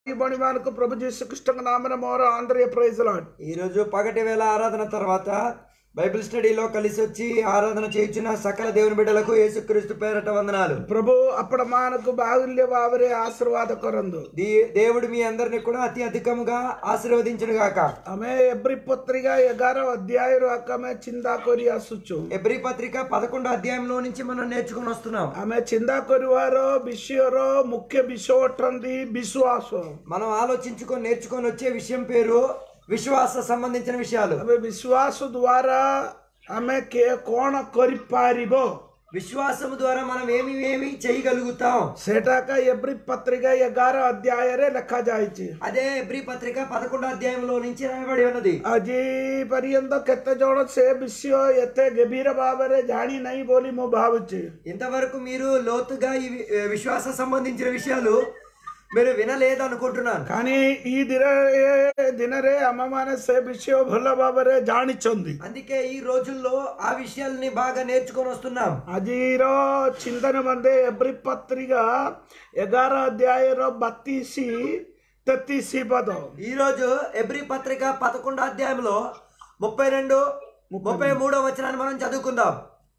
బణిమాలకు ప్రభు যীశుకృష్ణ నామన మోర ఆంధ్రయ praise lord ఈరోజు పగటి వేళ ఆరాధన తర్వాత బైబిల్ స్టడీలో కలిసి వచ్చి ఆరాధన చేయించిన సకల దేవుని బిడ్డలకు యేసుక్రీస్తు పేరట వందనాలు ప్రభు అప్పడ మానకు బాహుల్య బావరే ఆశీర్వాద కొరందు దే- దేవుడు మీ అందరిని కూడా అతి అధికముగా ఆశీర్వదించును గాక ఆమె ఎబ్రి పత్రిక ఎగారో అధ్యాయ ఆమె చిందా కొరి ఆసుచు ఎబ్రి పత్రిక పదకొండో అధ్యాయంలో నుంచి మనం నేర్చుకుని వస్తున్నాం ఆమె చిందా కొరివారో విషయరో ముఖ్య విషోటంది విశ్వాస మనం ఆలోచించుకొని నేర్చుకొని వచ్చే విషయం పేరు విశ్వాస సంబంధించిన విషయాలు ఆమె విశ్వాస ద్వారా ఆమె కే కోణ కొరిపారిబో విశ్వాసము ద్వారా మనం ఏమి ఏమి చేయగలుగుతాం సేటాక ఎబ్రి పత్రిక ఎగారో అధ్యాయరే లెక్క జాయిచి అదే ఎబ్రి పత్రిక పదకొండో అధ్యాయంలో నుంచి రాయబడి ఉన్నది ଆଜି ପର୍ଯ୍ୟନ୍ତ କେତେ ଜଣ ସେ ବିଷୟ ଏତେ ଗଭୀର ଭାବରେ ଜାଣି ନାହିଁ ବୋଲି ମୁଁ ଭାବୁଛି ఇంతవరకు మీరు లోతుగా ఈ వి- విశ్వాస సంబంధించిన విషయాలు మీరు వినలేదు అనుకుంటున్నాను కానీ ఈ ଦିନ ଏ ଦିନରେ ଆମମାନେ ସେ ବିଷୟ ଭଲ ଭାବରେ ଜାଣିଛନ୍ତି అందుకే ఈ రోజుల్లో ఆ విషయాల్ని బాగా నేర్చుకొని వస్తున్నాం ଆଜିର ଚିନ୍ତନ ମନ୍ଦେ ଏଭ୍ରି ପତ୍ରିକା ଏଗାର ଅଧ୍ୟାୟର ବତିଶ ତେତିଶ ପଦ ఈ రోజు ఎబ్రి పత్రిక పదకొండో అధ్యాయంలో ముప్పై రెండు ముప్పై మూడో వచనాన్ని మనం చదువుకుందాం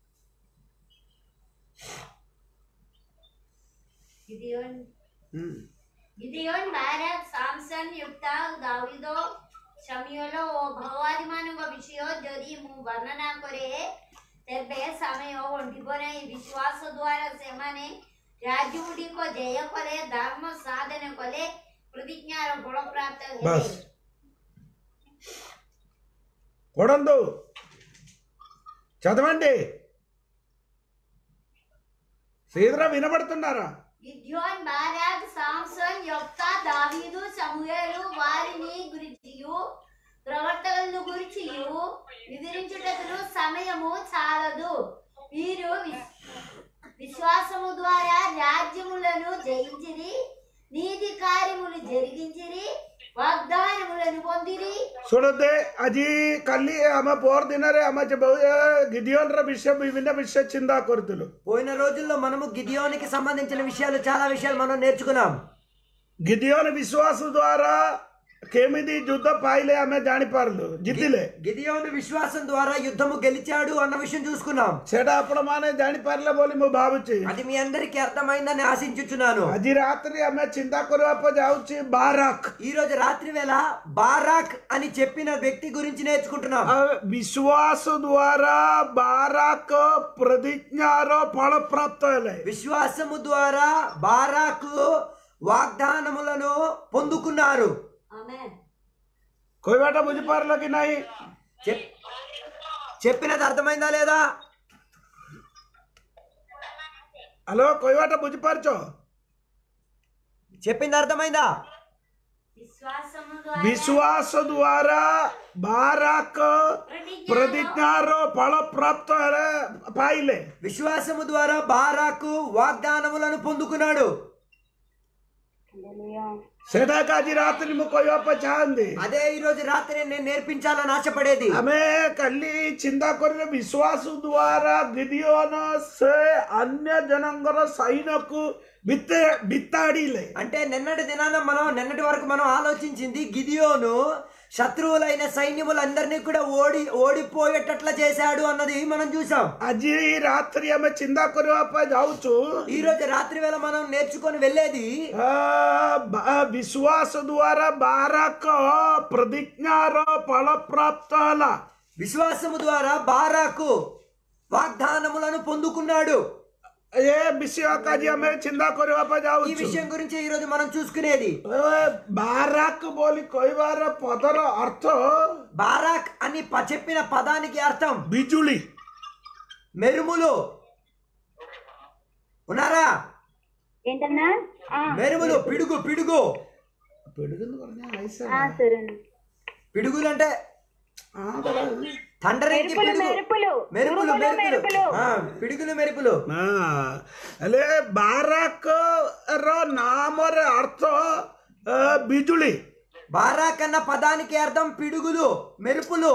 गिदियोन गिदियोन बाराक सामसन युक्ता दाविदो शमियोलो ଓ ଭଗବାନମାନଙ୍କ ବିଷୟ ଯଦି ମୁଁ ବର୍ଣ୍ଣନା କରେ ତେବେ ସମୟ ଅଣ୍ଟିବ ନାହିଁ ବିଶ୍ୱାସ ଦ୍ୱାରା ସେମାନେ ରାଜ୍ୟଗୁଡ଼ିକ ଜୟ କଲେ ଧର୍ମ ସାଧନ କଲେ ପ୍ରତିଜ୍ଞାର ଫଳ ପ୍ରାପ୍ତ బస్ ହେଲେ పడందు చదవండి సీదరా వినబడుతున్నారా గిద్యోన్ బారాక్ సాంసన్ యొప్తా దావీదు సమూయేలు వారిని గురించియు ప్రవర్తనలను గురించియు వివరించుటకు సమయము చాలదు వీరు విస్- విశ్వాసము ద్వారా రాజ్యములను జయించిరి నీతి కార్యములు జరిగించిరి వాగ్దానములను పొందిరి ଶୁଣତେ ଆଜି କାଲି ଆମେ ପର ଦିନରେ ଆମେ ଯେ ବହୁ- ଏ ଗିଦିଓନର ବିଷୟ ବିଭିନ୍ନ ବିଷୟ ଚିନ୍ତା କରୁଥିଲୁ పోయిన రోజుల్లో మనము గిదియోనికి సంబంధించిన విషయాలు చాలా విషయాలు మనం నేర్చుకున్నాం ଗିଦିଓନ ବିଶ୍ୱାସ ଦ୍ୱାରା କେମିତି ଯୁଦ୍ଧ ପାଇଲେ ଆମେ ଜାଣିପାରିଲୁ ଜିତିଲେ గిదియోని విశ్వాసం ద్వారా యుద్ధము గెలిచాడు అన్న విషయం చూసుకున్నాం ସେଇଟା ଆପଣମାନେ ଜାଣିପାରିଲେ ବୋଲି ମୁଁ ଭାବୁଛି అది మీ అందరికీ అర్థమైందని ఆశించుచున్నాను ଆଜି ରାତିରେ ଆମେ ଚିନ୍ତା କରିବା ପାଇଁ ଯାଉଛି ବାରାକ ఈ రోజు రాత్రి వేళ బారాక్ అని చెప్పిన వ్యక్తి గురించి నేర్చుకుంటున్నాం ଆଉ ବିଶ୍ୱାସ ଦ୍ୱାରା ବାରାକ ପ୍ରତିଜ୍ଞାର ଫଳ ପ୍ରାପ୍ତ ହେଲେ విశ్వాసము ద్వారా బారాకు వాగ్దానములను పొందుకున్నారు ఆమేన్ କହିବାଟା ବୁଝିପାରିଲ କି ନାହିଁ చెప్- చెప్పినది అర్థమైందా లేదా ହ୍ୟାଲୋ କହିବାଟା ବୁଝିପାରୁଛ చెప్పింది అర్థమైందా విశ్వాసము ద్వారా ବିଶ୍ୱାସ ଦ୍ୱାରା ବାରାକ ପ୍ରତିଜ୍ଞାର ପ୍ରତିଜ୍ଞାର ଫଳ ପ୍ରାପ୍ତ ହେଲେ ପାଇଲେ విశ్వాసము ద్వారా బారాకు వాగ్దానములను పొందుకున్నాడు ସେଟାକୁ ଆଜି ରାତିରେ ମୁଁ କହିବା ପାଇଁ ଚାହାନ୍ତି అదే ఈ రోజు రాత్రి నేను నేర్పించాలని ఆశపడేది ଆମେ କାଲି ଚିନ୍ତା କରିଲେ ବିଶ୍ୱାସ ଦ୍ୱାରା ଗିଦିଓନ ସେ ଅନ୍ୟ ଜଣଙ୍କର ସୈନ୍ୟକୁ ବିତେ ବିତାଡ଼ିଲେ అంటే నిన్నటి దినాన మనం నిన్నటి వరకు మనం ఆలోచించింది గిదియోను శత్రువులైన సైన్యములందరినీ కూడా ఓడి ఓడిపోయేటట్లా చేశాడు అన్నది మనం చూసాం ଆଜି ରାତିରେ ଆମେ ଚିନ୍ତା କରିବା ପାଇଁ ଯାଉଛୁ ఈ రోజు రాత్రి వేళ మనం నేర్చుకొని వెళ్ళేది ଆ, ବା- ବିଶ୍ୱାସ ଦ୍ୱାରା ବାରାକ ପ୍ରତିଜ୍ଞାର ଫଳ ପ୍ରାପ୍ତ ହେଲା విశ్వాసము ద్వారా బారాకు వాగ్దానములను పొందుకున్నాడు ଏ ବିଷୟକୁ ଆଜି ଆମେ ଚିନ୍ତା କରିବା ପାଇଁ ఈ ଯାଉଛୁ విషయం గురించి ఈ రోజు మనం చూసుకునేది ଏ, ବାରାକ ବୋଲି କହିବାର ପଦର ଅର୍ଥ బారాక్ అని ప- చెప్పిన పదానికి అర్థం ବିଜୁଳି మెరుములు ఉన్నారా ఏంటన్నా ఆ, మెరుములు పిడుగు పిడుగు పెడుగుంది പറഞ്ഞ ఆ, సరేనా పిడుగులు అంటే థండరింగ్ మెరుపులు పిడుగు మెరుపులు మెరుపులు ఉరుములు, మెరుపులు మెరుపులు ఆ, పిడుగులు మెరుపులు ହେଲେ ବାରାକ ର ନାମରେ ଅର୍ଥ ଅ, ବିଜୁଳି బారాక్ అన్న పదానికి అర్థం పిడుగులు మెరుపులు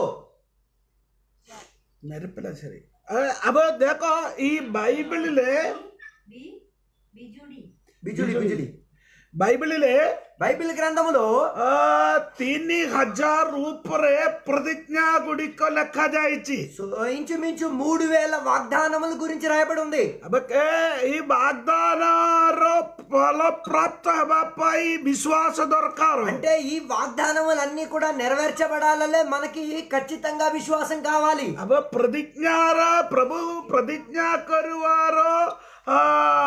మెరుపుల సరే అబో దేక ఈ బైబిల్లో ବି- ବିଜୁଳି బిజులి బిజులి బైబిల్లో బైబిల్ గ్రంథములో ଆ, ତିନି ହଜାର ଉପରେ ପ୍ରତିଜ୍ଞା ଗୁଡ଼ିକ ଲେଖାଯାଇଛି సో ఇంచుమించు మూడు వేల వాగ్దానముల గురించి రాయబడి ఉంది ଏବେ କେ ଏଇ ବାଗଦାନର ଫଳ ପ୍ରାପ୍ତ ହେବା ପାଇଁ ବିଶ୍ୱାସ ଦରକାର అంటే ఈ వాగ్దానములన్నీ కూడా నెరవేర్చబడాలనే మనకి ఖచ్చితంగా విశ్వాసం కావాలి ଏବେ ପ୍ରତିଜ୍ଞାର ପ୍ରଭୁ ପ୍ରତିଜ୍ଞା କରିବାର ଆ,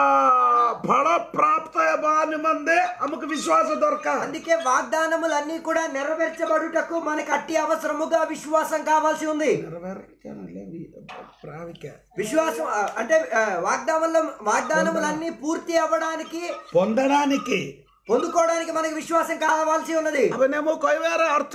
ଫଳ ପ୍ରାପ୍ତ ହେବା ନିମନ୍ତେ ଆମକୁ ବିଶ୍ୱାସ ଦରକାର అందుకే వాగ్దానములన్నీ కూడా నెరవేర్చబడుటకు మనకి అట్టి అవసరముగా విశ్వాసం కావాల్సి ఉంది ప్రావిక విశ్వాసం ఆ, అంటే ఆ, వాగ్దానముల వాగ్దానములన్నీ పూర్తి అవ్వడానికి పొందడానికి పొందుకోవడానికి మనకి విశ్వాసం కావాల్సి ఉన్నది అవేనేమో କହିବାର ଅର୍ଥ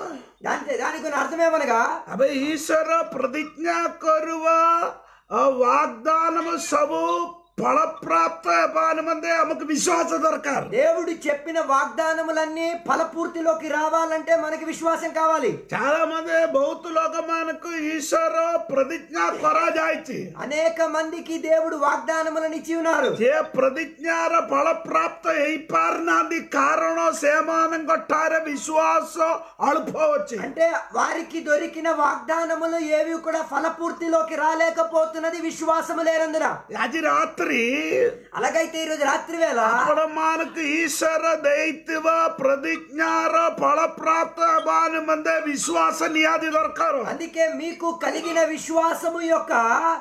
దాని దానికి కొన్ని అర్థమేమనగా అବେ ଈଶ୍ୱର ପ୍ରତିଜ୍ଞା କରୁବା ଅ, వాగ్దానము ସବୁ ଫଳପ୍ରାପ୍ତ ହେବା ନିମନ୍ତେ ଆମକୁ ବିଶ୍ୱାସ ଦରକାର దేవుడు చెప్పిన వాగ్దానములన్నీ ఫలపూర్తిలోకి రావాలంటే మనకి విశ్వాసం కావాలి చాలా మంది ବହୁତ ଲୋକମାନଙ୍କୁ ଈଶ୍ୱର ପ୍ରତିଜ୍ଞା କରାଯାଇଛି అనేక మందికి దేవుడు వాగ్దానములను ఇచ్చి ఉన్నారు ଯେ ପ୍ରତିଜ୍ଞାର ଫଳପ୍ରାପ୍ତ ହେଇପାରୁନାହାନ୍ତି କାରଣ ସେମାନଙ୍କ ଠାରେ ବିଶ୍ୱାସ ଅଳ୍ପ ଅଛି అంటే వారికి దొరికిన వాగ్దానములు ఏవి కూడా ఫలపూర్తిలోకి రాలేకపోతున్నది విశ్వాసము లేనందున ଆଜି ରାତ୍ରି అలాగైతే ఈరోజు రాత్రి వేళ ଆପଣମାନଙ୍କୁ ଈଶ୍ୱର ଦେଇଥିବା ପ୍ରତିଜ୍ଞାର ଫଳପ୍ରାପ୍ତ ହେବା ନିମନ୍ତେ ବିଶ୍ୱାସ ନିହାତି ଦରକାର అందుకే మీకు కలిగిన విశ్వాసము యొక్క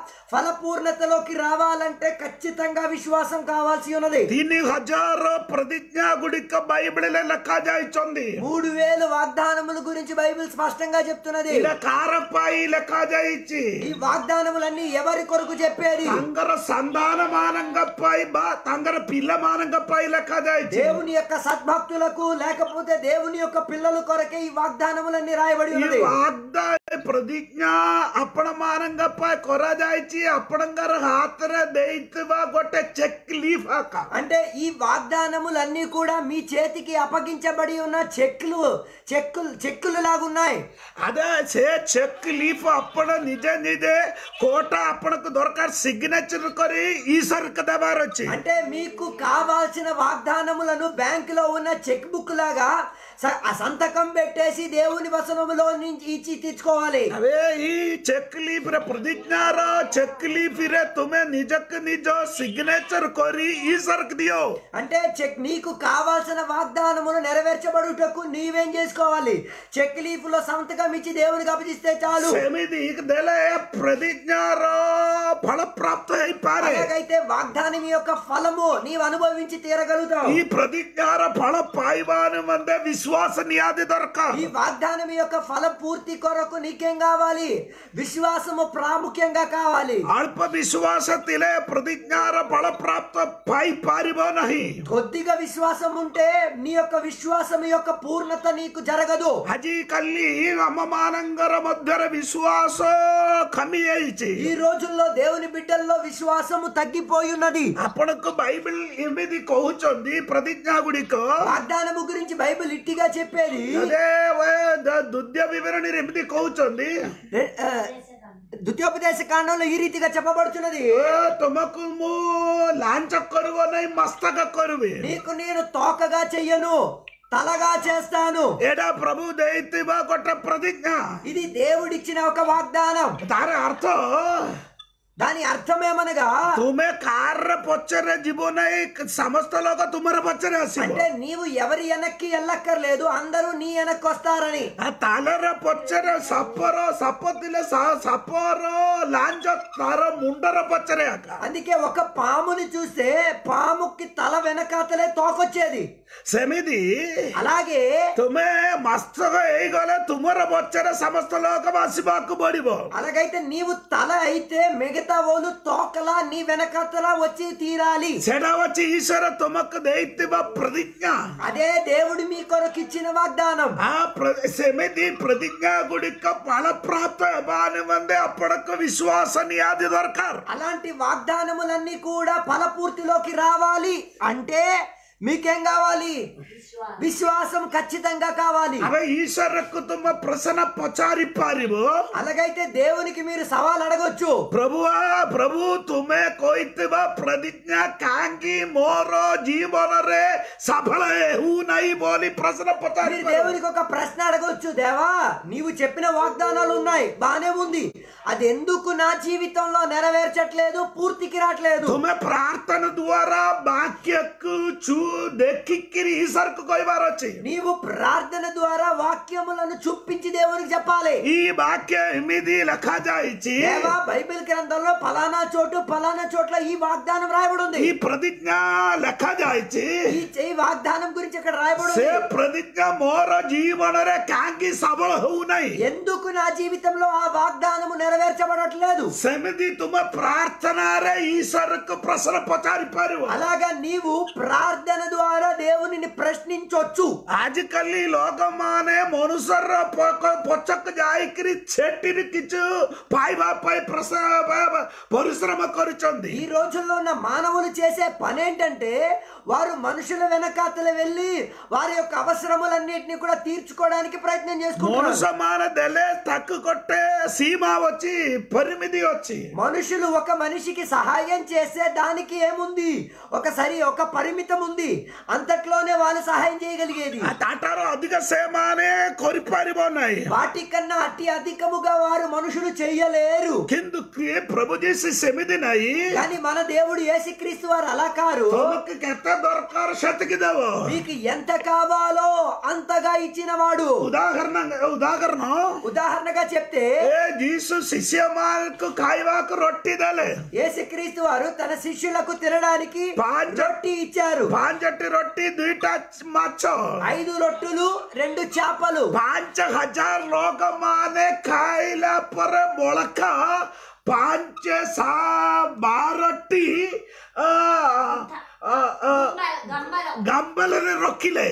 ఫలపూర్ణతలోకి రావాలంటే ఖచ్చితంగా విశ్వాసం కావాల్సి ఉన్నది ତିନି ହଜାର ପ୍ରତିଜ୍ଞା ଗୁଡ଼ିକ ବାଇబିଲରେ ଲେଖାଯାଇଛନ୍ତି మూడు వేలు వాగ్దానముల గురించి బైబిల్ స్పష్టంగా చెప్తున్నది ଏଇଟା କାହାର ପାଇଁ ଲେଖାଯାଇଛି ఈ వాగ్దానములన్నీ ఎవరి కొరకు చెప్పేది ତାଙ୍କର ସନ୍ତାନ ମାନଙ୍କ ପାଇଁ ବା ତାଙ୍କର ପିଲାମାନଙ୍କ ପାଇଁ ଲେଖାଯାଇଛି దేవుని యొక్క సద్భక్తులకు లేకపోతే దేవుని యొక్క పిల్లల కొరకే ఈ వాగ్దానములన్నీ రాయబడి ఈ ఉన్నది వాగ్దాన ପ୍ରତିଜ୍ଞା ଆପଣ ମାନଙ୍କ ପାଇଁ କରାଯାଇଛି ଆପଣଙ୍କର ହାତରେ ଦେଇଥିବା ଗୋଟେ ଚେକ୍ ଲିଫ୍ ଆକା అంటే ఈ వాగ్దానములన్నీ కూడా మీ చేతికి అప్పగించబడి ఉన్న చెక్కులు చెక్కులు చెక్కులు లాగున్నాయి అదే ସେ ଚେକ୍ ଲିଫ୍ ଆପଣ ନିଜେ ନିଜେ କୋଟା ଆପଣଙ୍କୁ ଦରକାର ସିଗ୍ନେଚର କରି ఈశ్వరకు ଦେବାର ଅଛି అంటే మీకు కావాల్సిన వాగ్దానములను బ్యాంకులో ఉన్న చెక్ బుక్ లాగా స- ఆ సంతకం పెట్టేసి దేవుని వసనములో నుంచి ఇచ్చి తెచ్చుకోవాలి ଏବେ ଏଇ ଚେକ୍ ଲିଫ୍ ରେ ପ୍ରତିଜ୍ଞାର ଚେକ୍ ଲିଫ୍ ରେ ତୁମେ ନିଜକୁ ନିଜ ସିଗ୍ନେଚର କରି ఈశ్వరకు ଦିଅ అంటే చెక్ నీకు కావాల్సిన వాగ్దానములు నెరవేర్చబడుటకు నీవేం చేసుకోవాలి చెక్ లీఫ్ లో సంతకం ఇచ్చి దేవునికి అప్పగిస్తే చాలు ସେମିତି ଦେଲେ ପ୍ରତିଜ୍ଞାର ଫଳ ପ୍ରାପ୍ତ ହେଇପାରେ అలాగైతే వాగ్దానం యొక్క ఫలము నీవు అనుభవించి తీరగలుగుతావు ఈ ପ୍ରତିଜ୍ଞାର ଫଳ ପାଇବା ନିମନ୍ତେ ବିଶ୍ୱାସ ନିହାତି ଦରକାର ఈ వాగ్దానం యొక్క ఫలం పూర్తి కొరకు నీకేం కావాలి విశ్వాసము ప్రాముఖ్యంగా కావాలి ଅଳ୍ପ ବିଶ୍ୱାସ ଥିଲେ ପ୍ରତିଜ୍ଞାର ଫଳ ପ୍ରାପ୍ତ ପାଇପାରିବ ନାହିଁ కొద్దిగా విశ్వాసం ఉంటే నీ యొక్క విశ్వాసం యొక్క పూర్ణత నీకు జరగదు ଆଜିକାଲି ଆମମାନଙ୍କର ମଧ୍ୟରେ ବିଶ୍ୱାସ କମି ଯାଇଛି ఈ రోజుల్లో దేవుని బిడ్డల్లో విశ్వాసము తగ్గిపోయి ఉన్నది ଆପଣଙ୍କୁ ବାଇବେଲ ଏମିତି କହୁଛନ୍ତି ପ୍ରତିଜ୍ଞା ଗୁଡ଼ିକ వాగ్దానము గురించి బైబిల్ ఇట్టిగా చెప్పేది అదే ଦ୍ୱିତୀୟ ବିବରଣୀରେ ଏମିତି କହୁଛନ୍ତି రె- ఆ, ద్వితీయోపదేశ కాండంలో ఈ రీతిగా చెప్పబడుతున్నది "ଏ, ତୁମକୁ ମୁଁ ଲାଞ୍ଚ କରିବ ନାହିଁ ମସ୍ତକ କରିବି నీకు నేను తోకగా చెయ్యను తలగా చేస్తాను ଏଇଟା ପ୍ରଭୁ ଦେଇଥିବା ଗୋଟେ ପ୍ରତିଜ୍ଞା ఇది దేవుడిచ్చిన ఒక వాగ్దానం ତାର ଅର୍ଥ దాని అర్థమేమనగా ତୁମେ କାରରେ ପଛରେ ଯିବ ନାହିଁ ସମସ୍ତ ଲୋକ ତୁମର ପଛରେ ଆସିବ అంటే నీవు ఎవరి వెనక్కి వెళ్ళక్కర్లేదు అందరూ నీ వెనక్కి వస్తారని ଆ ତାଲର ପଛରେ ସାପର ସାପ ଥିଲେ ସା- ସାପର ଲାଞ୍ଚ ତାର ମୁଣ୍ଡର ପଛରେ ଆକା అందుకే ఒక పాముని చూస్తే పాముకి తల వెనకాతలే తోకొచ్చేది ସେମିତି అలాగే ତୁମେ ମସ୍ତକ ହେଇଗଲେ ତୁମର ପଛରେ ସମସ୍ତ ଲୋକ ଆସିବାକୁ ପଡିବ అలాగైతే నీవు తల అయితే మిగతా వాళ్ళు తోకలా నీ వెనకాతలా వచ్చి తీరాలి ସେଟା ହଉଛି ଈଶ୍ୱର ତୁମକୁ ଦେଇଥିବା ପ୍ରତିଜ୍ଞା అదే దేవుడు మీ కొరకు ఇచ్చిన వాగ్దానం ଆ ପ୍ର- ସେମିତି ପ୍ରତିଜ୍ଞା ଗୁଡ଼ିକ ଫଳପ୍ରାପ୍ତ ହେବା ନିମନ୍ତେ ଆପଣଙ୍କ ବିଶ୍ୱାସ ନିହାତି ଦରକାର అలాంటి వాగ్దానములన్నీ కూడా ఫలపూర్తిలోకి రావాలి అంటే మీకేం కావాలి ವಿಶ್ವಾಸ విశ్వాసం ఖచ్చితంగా కావాలి అవి ఈశ్వరకు తుమ్మ ప్రసన్న పచారి పారివు అలాగైతే దేవునికి మీరు సవాల్ అడగొచ్చు ప్రభువా ప్రభు తుమే కోయితివ ప్రతిజ్ఞ కాంగి మోరో జీవనరే సఫల హూ నై బోలి ప్రశ్న పచారి మీరు దేవునికి ఒక ప్రశ్న అడగొచ్చు దేవా నీవు చెప్పిన వాగ్దానాలు ఉన్నాయి బానే ఉంది అది ఎందుకు నా జీవితంలో నెరవేర్చట్లేదు పూర్తికి రావట్లేదు తుమే ప్రార్థన ద్వారా వాక్యకు చూ దెక్కిక్కిరి ఈశ్వరకు కొయ్యవారు వచ్చి నీవు ప్రార్థన ద్వారా వాక్యములను చూపించి దేవునికి చెప్పాలి ఈ వాక్య ఎనిమిది లెక్క జాయిచి దేవా బైబిల్ గ్రంథంలో ఫలానా చోటు ఫలానా చోట్ల ఈ వాగ్దానం రాయబడి ఉంది ఈ ప్రతిజ్ఞ లెక్క జాయిచి ఈ ఈ వాగ్దానం గురించి ఇక్కడ రాయబడి ସେ ఉంది ପ୍ରତିଜ୍ଞା ମୋର ଜୀବନରେ କାହିଁକି ସବଳ ହଉନାହିଁ ఎందుకు నా జీవితంలో ఆ వాగ్దానము నెరవేర్చబడట్లేదు ସେମିତି ତୁମ ପ୍ରାର୍ଥନାରେ ଈଶ୍ୱରକୁ ପ୍ରଶ୍ନ ପଚାରି ପାରିବ అలాగా నీవు ప్రార్థన ద్వారా దేవునిని ప్రశ్నించొచ్చు ଆଜିକାଲି ଲୋକମାନେ ମନୁଷ୍ୟର ପ- ପଛକୁ ଯାଇକିରି ସେଠିରେ କିଛି ପାଇବା ପାଇଁ ପ୍ରସ- ପରିଶ୍ରମ କରୁଛନ୍ତି ఈ రోజుల్లో ఉన్న మానవులు చేసే పని ఏంటంటే వారు మనుషుల వెనకాతల వెళ్ళి వారి యొక్క అవసరములన్నిటిని కూడా తీర్చుకోవడానికి ప్రయత్నం చేసుకుంటున్నారు ମନୁଷ୍ୟମାନେ ଦେଲେ ତାକୁ ଗୋଟେ ସୀମା ଅଛି ପରିమిତି ଅଛି మనుషులు ఒక మనిషికి సహాయం చేస్తే దానికి ఏముంది ఒక సరి ఒక పరిమితం ఉంది అంతట్లోనే వాళ్ళు సహాయం చేయగలిగేది ଆଉ ତାଠାରୁ ଅଧିକ ସେମାନେ କରିପାରିବ ନାହିଁ వాటికన్నా అతి అధికముగా వారు మనుషులు చెయ్యలేరు କିନ୍ତୁ କିଏ ପ୍ରଭୁ ଯୀଶୁ ସେମିତି ନାହିଁ కానీ మన దేవుడు యేసుక్రీస్తు వారు అలా కారు ତମକୁ କେତେ ଦରକାର ସେତିକି ଦେବ మీకు ఎంత కావాలో అంతగా ఇచ్చిన వాడు ଉଦାହରଣ ଉଦାହରଣ ఉదాహరణగా చెప్తే ଏ ଯୀଶୁ ଶିଷ୍ୟମାନଙ୍କୁ ଖାଇବାକୁ ରొట్టి ଦେଲେ యేసుక్రీస్తు వారు తన శిష్యులకు తినడానికి ପାଞ୍ଚ రొట్టి ఇచ్చారు ପାଞ୍ଚଟି ରొట్టి ଦୁଇଟା ମାଛ ఐదు రొట్టులు రెండు చేపలు ପାଞ୍ଚ ହଜାର ଲୋକମାନେ ଖାଇଲା ପରେ ବଳକା ପାଞ୍ଚ ସା ବାରଟି ଆ, ଆ, ଆ, గంబలం ଗମ୍ବଲରେ ରଖିଲେ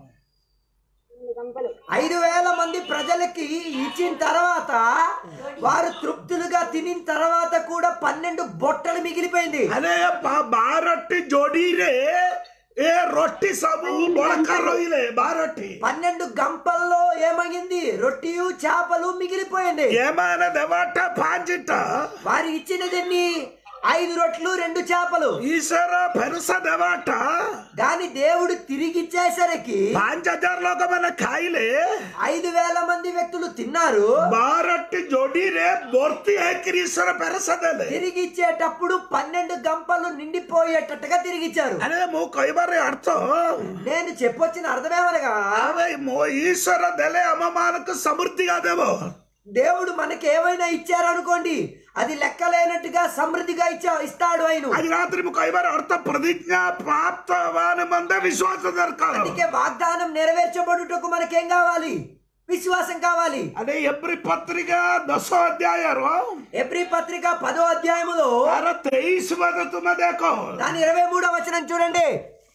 ఐదు వేల మంది ప్రజలకి ఇచ్చిన తర్వాత వారు తృప్తులుగా తినిన తర్వాత కూడా పన్నెండు బొట్టలు మిగిలిపోయింది ଆରେ ବା- ବାରଟି ଯୋଡିରେ ଏ ରొట్టి ସବୁ ବଳକା ରହିଲେ ବାରଟି పన్నెండు గంపల్లో ఏమగింది రొట్టియు చేపలు మిగిలిపోయింది ଏମାନେ ଦେବାଟା ପାଞ୍ଚଟା వారు ఇచ్చినదన్ని ఐదు రొట్లు రెండు చేపలు ଈଶ୍ୱର ଫେରସା ଦେବାଟା కానీ దేవుడు తిరిగి ఇచ్చేసరికి ପାଞ୍ଚ ହଜାର ଲୋକମାନେ ଖାଇଲେ ఐదు వేల మంది వ్యక్తులు తిన్నారు ବାରଟି ଯୋଡିରେ ଭର୍ତ୍ତି ହେଇକିରି ଈଶ୍ୱର ଫେରସା ଦେଲେ తిరిగి ఇచ్చేటప్పుడు పన్నెండు గంపలు నిండిపోయేటట్టుగా తిరిగి ఇచ్చారు ଆରେ ମୁଁ କହିବାର ଅର୍ଥ నేను చెప్పొచ్చిన అర్థమేమనగా ଆରେ ମୋ ଈଶ୍ୱର ଦେଲେ ଆମମାନଙ୍କୁ ସମୃଦ୍ଧିగా ଦେବ దేవుడు మనకి ఏమైనా ఇచ్చారనుకోండి అది లెక్కలేనట్టుగా సమృద్ధిగా ఇచ్చా ఇస్తాడు ఆయన ଆଜି ରାତିରେ ମୁଁ କହିବାର ଅର୍ଥ ପ୍ରତିଜ୍ଞା ପ୍ରାପ୍ତ ହେବା ନିମନ୍ତେ ବିଶ୍ୱାସ ଦରକାର అందుకే వాగ్దానం నెరవేర్చబడుటకు మనకేం కావాలి విశ్వాసం కావాలి అదే ఎబ్రి పత్రిక దశ అధ్యాయର ఎబ్రి పత్రిక పదో అధ్యాయములో ତାର ତେଇଶ ପଦ ତୁମେ ଦେଖ దాని ఇరవై మూడో వచనం చూడండి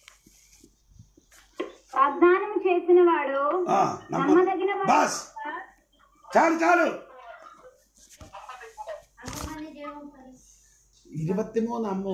వాగ్దానం చేసిన వాడు ହଁ, నమ్మదగిన వాడు ବାସ୍ చాలు చాలు అమ్మని దేవుని పరి ഇരുപത്തി മൂന്ന് അമ്മു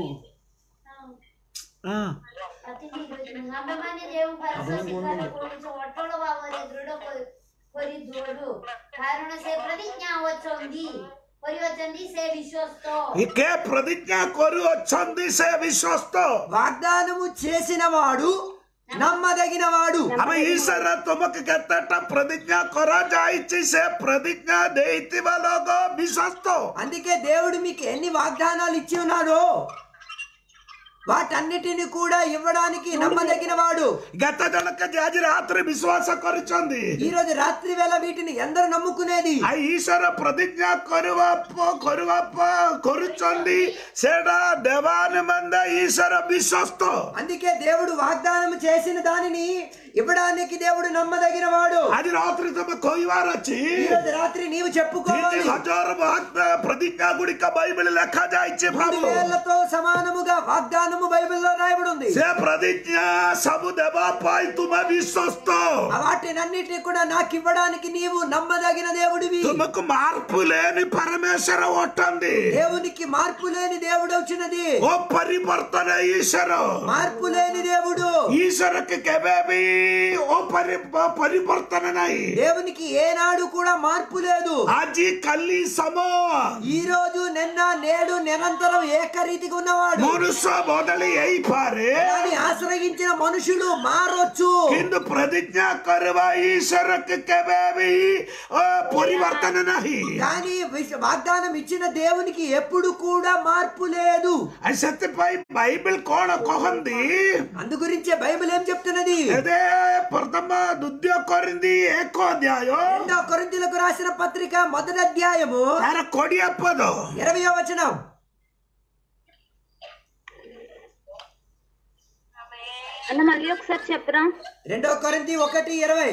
ଆମ୍ଭେମାନେ ଯେଉଁ ଭାରତ ସ୍ୱୀକାର କରୁଛୁ ଅଟଳ ଭାବରେ ଦୃଢ କରି- କରି ଦୃଢ କାରଣ ସେ ପ୍ରତିଜ୍ଞା ଅଛନ୍ତି କରିଅଛନ୍ତି ସେ ବିଶ୍ୱସ୍ତ କେ ପ୍ରତିଜ୍ଞା କରୁଅଛନ୍ତି ସେ ବିଶ୍ୱସ୍ତ వాగ్దానము చేసిన వాడు నమ్మదగిన వాడు ଆମେ ଈଶ୍ୱର ତୁମକୁ କେତେଟା ପ୍ରତିଜ୍ଞା କରାଯାଇଛି ସେ ପ୍ରତିଜ୍ଞା ଦେଇଥିବା ଲୋକ ବିଶ୍ୱସ୍ତ అందుకే దేవుడు మీకు ఎన్ని వాగ్దానాలు ఇచ్చి ఉన్నాడో వాటన్నిటిని కూడా ఇవ్వడానికి నమ్మదగిన వాడు କେତେ ଜଣକ ଯେ ଆଜି ରାତିରେ ବିଶ୍ୱାସ କରିଛନ୍ତି ఈ రోజు రాత్రి వేళ వీటిని ఎందరు నమ్ముకునేది ଆ ଈଶ୍ୱର ପ୍ରତିଜ୍ଞା କରିବା ପ- କରିବା ପ- କରୁଛନ୍ତି ସେଟା ଦେବା ନିମନ୍ତେ ଈଶ୍ୱର ବିଶ୍ୱସ୍ତ అందుకే దేవుడు వాగ్దానం చేసిన దానిని ఇవ్వడానికి దేవుడు నమ్మదగిన వాడు ଆଜି ରାତିରେ ତମେ କହିବାର ଅଛି ఈ రోజు రాత్రి నీవు ତିନି చెప్పుకోవాలి ହଜାର ଭାଗ- ପ୍ରତିଜ୍ଞା ଗୁଡିକ ବଇବଲ ଲେଖାଯାଇଛି మూడు ପ୍ରଭୁ వేళ్లతో సమానముగా వాగ్దానములు వాగ్దానము బైబిల్లో రాయబడి ఉంది ସେ ପ୍ରତିଜ୍ଞା ସବୁ ଦେବା ପାଇଁ ତୁମେ ବିଶ୍ୱସ୍ତ వాటినన్నిటిని కూడా నాకు ఇవ్వడానికి నీవు నమ్మదగిన దేవుడివి ତୁମକୁ మార్పు లేని పరమేశ్వర ଅଟନ୍ତି దేవునికి మార్పు లేని దేవుడు వచ్చినది ଓ ପରିବର୍ତ୍ତନ ଈଶ୍ୱର మార్పు లేని దేవుడు ଈଶ୍ୱରକୁ କେବେ ବି ଓ ପରି- ପରିବର୍ତ୍ତନ ନାହିଁ దేవునికి ఏనాడు కూడా మార్పు లేదు ଆଜି କାଲି ସମ ఈ రోజు నిన్న నేడు నిరంతరం ఏకరీతిగా ఉన్నవాడు ମନୁଷ୍ୟ ବଦଳି ହେଇପାରେ కానీ ఆశ్రయించిన మనుషులు మారొచ్చు କିନ୍ତୁ ପ୍ରତିଜ୍ଞା କରିବା ଈଶ୍ୱରକୁ କେବେ ବି ଓ, ପରିବର୍ତ୍ତନ ନାହିଁ కానీ విశ- వాగ్దానం ఇచ్చిన దేవునికి ఎప్పుడు కూడా మార్పు లేదు ଆଉ ସେଥିପାଇଁ ବାଇବେଲ କଣ କହନ୍ତି అందు గురించే బైబిల్ ఏం చెప్తున్నది ଏବେ ପ୍ରଥମ ଦ୍ୱିତୀୟ କରିନ୍ତି ଏକ ଅଧ୍ୟାୟ రెండో కొరింథీయులకు రాసిన పత్రిక మొదటి అధ్యాయము ତାର କୋଡିଏ ପଦ ఇరవయో వచనం అన్న మళ్ళీ ఒకసారి చెప్పరా రెండో కొరింథీ ఒకటి ఇరవై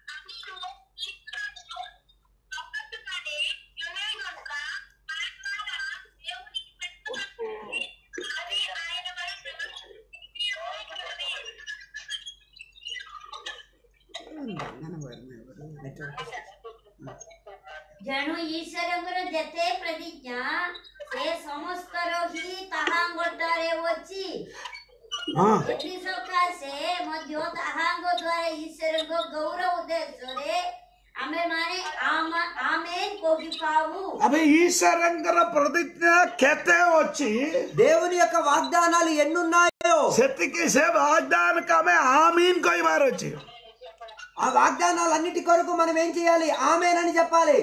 ଜଣୁ ଈଶ୍ୱରଙ୍କର ଯେତେ ପ୍ରତିଜ୍ଞା ସେ ସମସ୍ତର ହିଁ ତାହାଙ୍କଠାରେ ଅଛି ହଁ ଏଥି ସକାଶେ ମଧ୍ୟ ତାହାଙ୍କ ଦ୍ୱାରା ଈଶ୍ୱରଙ୍କ ଗୌରବ ଉଦ୍ଦେଶ୍ୟରେ ଆମେମାନେ ଆମ- ଆମେନ୍ କହିପାଉ ଏବେ ଈଶ୍ୱରଙ୍କର ପ୍ରତିଜ୍ଞା କେତେ ଅଛି దేవుని యొక్క వాగ్దానాలు ఎన్నున్నాయో ସେତିକି ସେ ବାଗଦାନକୁ ଆମେ ଆମିନ କହିବାର ଅଛି ఆ వాగ్దానాలన్నిటి కొరకు మనం ఏం చేయాలి ఆమెనని చెప్పాలి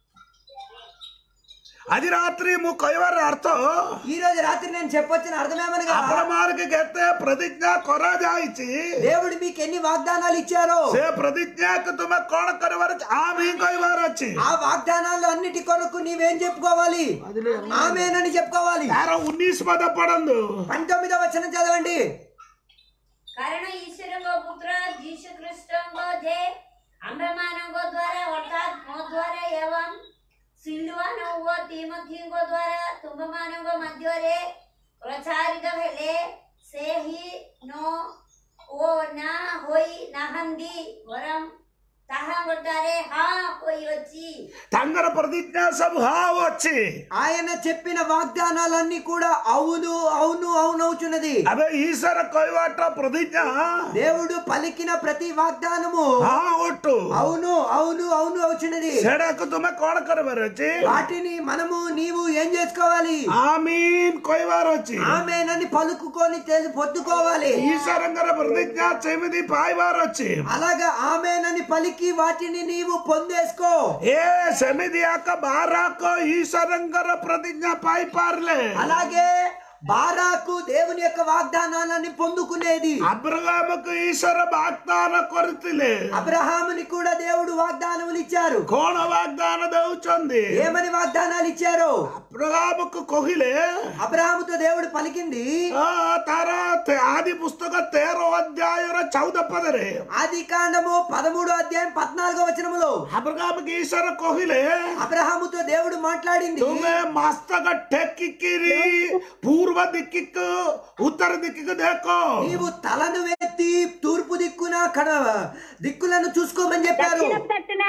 ଆଜି ରାତ୍ରି ମୁଁ କହିବାର ଅର୍ଥ ఈ రోజు రాత్రి నేను చెప్పొచ్చిన అర్థమేమనగా ଆପଣମାନଙ୍କୁ କେତେ ପ୍ରତିଜ୍ଞା କରାଯାଇଛି దేవుడు మీకు ఎన్ని వాగ్దానాలు ఇచ్చారో ସେ ପ୍ରତିଜ୍ଞାକୁ ତୁମେ କଣ କରିବାର ଅଛି ଆମିନ କହିବାର ଅଛି ఆ వాగ్దానాలు అన్నిటి కొరకు నీవేం చెప్పుకోవాలి ఆమెనని చెప్పుకోవాలి ତାର ଉଣେଇଶ ପଦ ପଢନ୍ତୁ పంతొమ్మిదో వచనం చదవండి କାରଣ ଈଶ୍ୱରଙ୍କ ପୁତ୍ର ଯୀଶୁ ଖ୍ରୀଷ୍ଟଙ୍କ ଯେ ଆମ୍ଭେମାନଙ୍କ ଦ୍ୱାରା ଅର୍ଥାତ୍ ମୋ ଦ୍ୱାରା ଏବଂ ସିଲୁଆନ ଓ ତିମଥିଙ୍କ ଦ୍ୱାରା ତୁମମାନଙ୍କ ମଧ୍ୟରେ ପ୍ରଚାରିତ ହେଲେ ସେହି ନ ଓ ନା ହୋଇ ନାହାନ୍ତି ବରଂ ତାହାଙ୍କଠାରେ ହଁ ହୋଇଅଛି ତାଙ୍କର ପ୍ରତିଜ୍ଞା ସବୁ ହଁ ଅଛି ఆయన చెప్పిన వాగ్దానాలన్నీ కూడా అవును అవును అవును అవుతున్నది ଏବେ ଈଶ୍ୱର କହିବାଟା ପ୍ରତିଜ୍ଞା దేవుడు పలికిన ప్రతి వాగ్దానము ହଁ ఒట్టు అవును అవును అవును అవుతున్నది ସେଟାକୁ ତୁମେ କଣ କରିବାର ଅଛି వాటిని మనము నీవు ఏం చేసుకోవాలి ଆମିନ କହିବାର ଅଛି ఆమెనని పలుకుకొని తెలి- పొద్దుకోవాలి ଈଶ୍ୱରଙ୍କର ପ୍ରତିଜ୍ଞା ସେମିତି ପାଇବାର ଅଛି అలాగా ఆమెనని పలికి వాటిని నీవు పొందేసుకో ଏ ସେମିତି ଆକ ବାରାକ ଈଶ୍ୱରଙ୍କର ପ୍ରତିଜ୍ଞା ପାଇପାରିଲେ అలాగే బారాకు దేవుని యొక్క వాగ్దానాలని పొందుకునేది అబ్రహాముకు ఈశ్వర వాగ్దాన କରିଥିଲେ అబ్రహాముని కూడా దేవుడు వాగ్దానములు ఇచ్చారు କଣ వాగ్దాନ ଦଉଛନ୍ତି ఏమని వాగ్దానాలు ఇచ్చారు అబ్రహాముకు କହିଲେ అబ్రహాముతో దేవుడు పలికింది ఆ, ତାର ତେ- ଆଦି ପୁସ୍ତକ ତେର ଅଧ୍ୟାୟର ଚଉଦ ପଦରେ ఆది కాండము పదమూడు అధ్యాయం పద్నాలుగో వచనములో అబ్రహాముకు ఈశ్వర କହିଲେ అబ్రహాముతో దేవుడు మాట్లాడింది ତୁମେ ମସ୍ତକ ଟେକିକିରି ପୂର୍ବ ଦିକିକୁ ଉତ୍ତର ଦିକିକୁ ଦେଖ నీవు తలను ఎత్తి తూర్పు దిక్కున కడ దిక్కులను చూసుకోమని చెప్పారు దక్షిణ తట్టున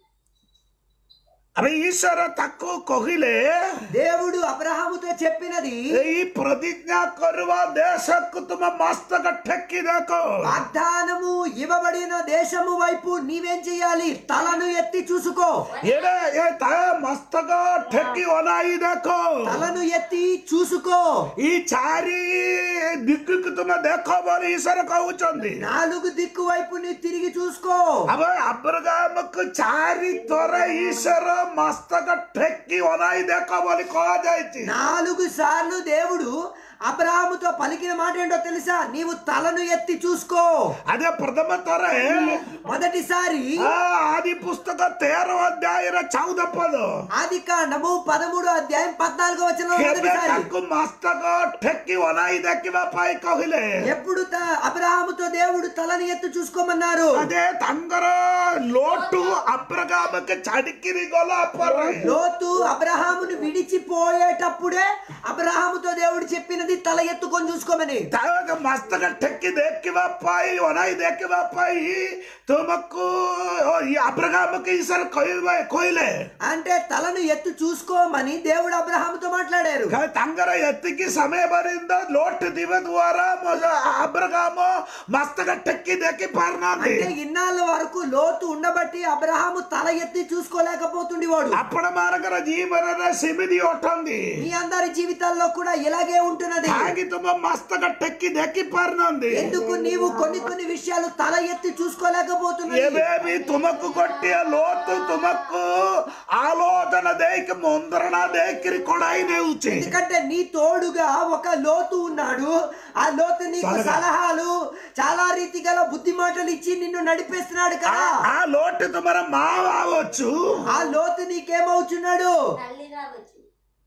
అవి ఈశ్వర ତାକୁ କହିଲେ దేవుడు అబ్రహాముతో చెప్పినది ଏଇ ପ୍ରତିଜ୍ଞା କରିବା ଦେଶକୁ ତୁମ ମସ୍ତକ ଟେକି ଦେଖ వాగ్దానము ఇవ్వబడిన దేశము వైపు నీవేం చెయ్యాలి తలను ఎత్తి చూసుకో ଏଇଟା ଏ ତା ମସ୍ତକ ଠେକି ଅନାଇ ଦେଖ తలను ఎత్తి చూసుకో ఈ ଚାରି ଦିଗକୁ ତୁମେ ଦେଖ ବୋଲି ଈଶ୍ୱର କହୁଛନ୍ତି నాలుగు దిక్కు వైపు నీ తిరిగి చూసుకో अब अब्रगामକୁ ଚାରି ଥର ଈଶ୍ୱର ମସ୍ତକ ଠେକି ଅନାଇ ଦେଖ ବୋଲି କୁହାଯାଇଛି నాలుగు సార్లు దేవుడు అబ్రహాముతో పలికిన మాట ఏంటో తెలుసా నీవు తలను ఎత్తి చూసుకో అదే ప్రథమ ଥର మొదటిసారి ଆଦି ପୁସ୍ତକ ତେର ଅଧ୍ୟାୟର ଚଉଦ ପଦ ఆది కాండము పదమూడు అధ్యాయం పద్నాలుగో వచనం କେବେ మొదటిసారి ତାକୁ ମସ୍ତକ ଠେକି ଅନାଇ ଦେଖିବା ପାଇଁ କହିଲେ ఎప్పుడు త- అబ్రహాముతో దేవుడు తలని ఎత్తు చూసుకోమన్నారు అదే ତାଙ୍କର లోటు అబ్రగామకి చడికిరి గొల పర్రే లోతు అబ్రహామును విడిచిపోయేటప్పుడే అబ్రహాముతో దేవుడు చెప్పినది తల ఎత్తుకొని చూసుకోమని ತಾವಾಗ ಮಸ್ತಕ ಟೆಕ್ಕಿ ದೇಕ್ಕಿವ ಪಾಯಿ ಒನಾಯಿ ದೇಕ್ಕಿವ ಪಾಯಿ ತುಮಕ್ಕು ಈ ಅಬ್ರಗಾಮಕ್ಕೆ ಈ ಸಲ ಕೊಯ್ವ ಕೊಯ್ಲೆ అంటే తలను ఎత్తు చూసుకోమని దేవుడు అబ్రహాముతో మాట్లాడారు ಕ- ತಂಗರ ಎತ್ತಿಗೆ ಸಮಯ ಬರಿಂದ ಲೋಟ್ ದಿವ ದ್ವಾರ ಮೊದ- ಅಬ್ರಗಾಮ ಮಸ್ತಕ ಟೆಕ್ಕಿ ದೇಕ್ಕಿ ಪಾರ್ನಾಂದಿ అంటే ఇన్నాళ్ళ వరకు లోతు ఉండబట్టి అబ్రహాము తల ఎత్తి చూసుకోలేకపోతుండి వాడు ಅಪ್ಪಣ ಮಾನಕರ ಜೀವನದ ಸಿಮಿದಿ ಒಟ್ಟಂದಿ మీ అందరి జీవితాల్లో కూడా ఇలాగే ఉంటున్నది ಹಾಗೆ ತುಂಬ ಮಸ್ತಕ ಟೆಕ್ಕಿ ದೇಕ್ಕಿ ಪಾರ್ನಾಂದಿ ఎందుకు నీవు కొన్ని కొన్ని విషయాలు తల ఎత్తి చూసుకోలేకపోతున్నావు ఏవేవి తుమకు కొట్టి లోతు తుమకు ఆలోచన దేకి ముందరణ దేకిరి కొడాయినే ఉచి ఎందుకంటే నీ తోడుగా ఒక లోతు ఉన్నాడు ఆ లోతు నీకు సలహా. సలహాలు చాలా రీతి గల బుద్ధి మాటలు ఇచ్చి నిన్ను నడిపిస్తున్నాడు కదా ఆ లోటు తుమర మావచ్చు ఆ లోతు నీకేమవుతున్నాడు తల్లి కావచ్చు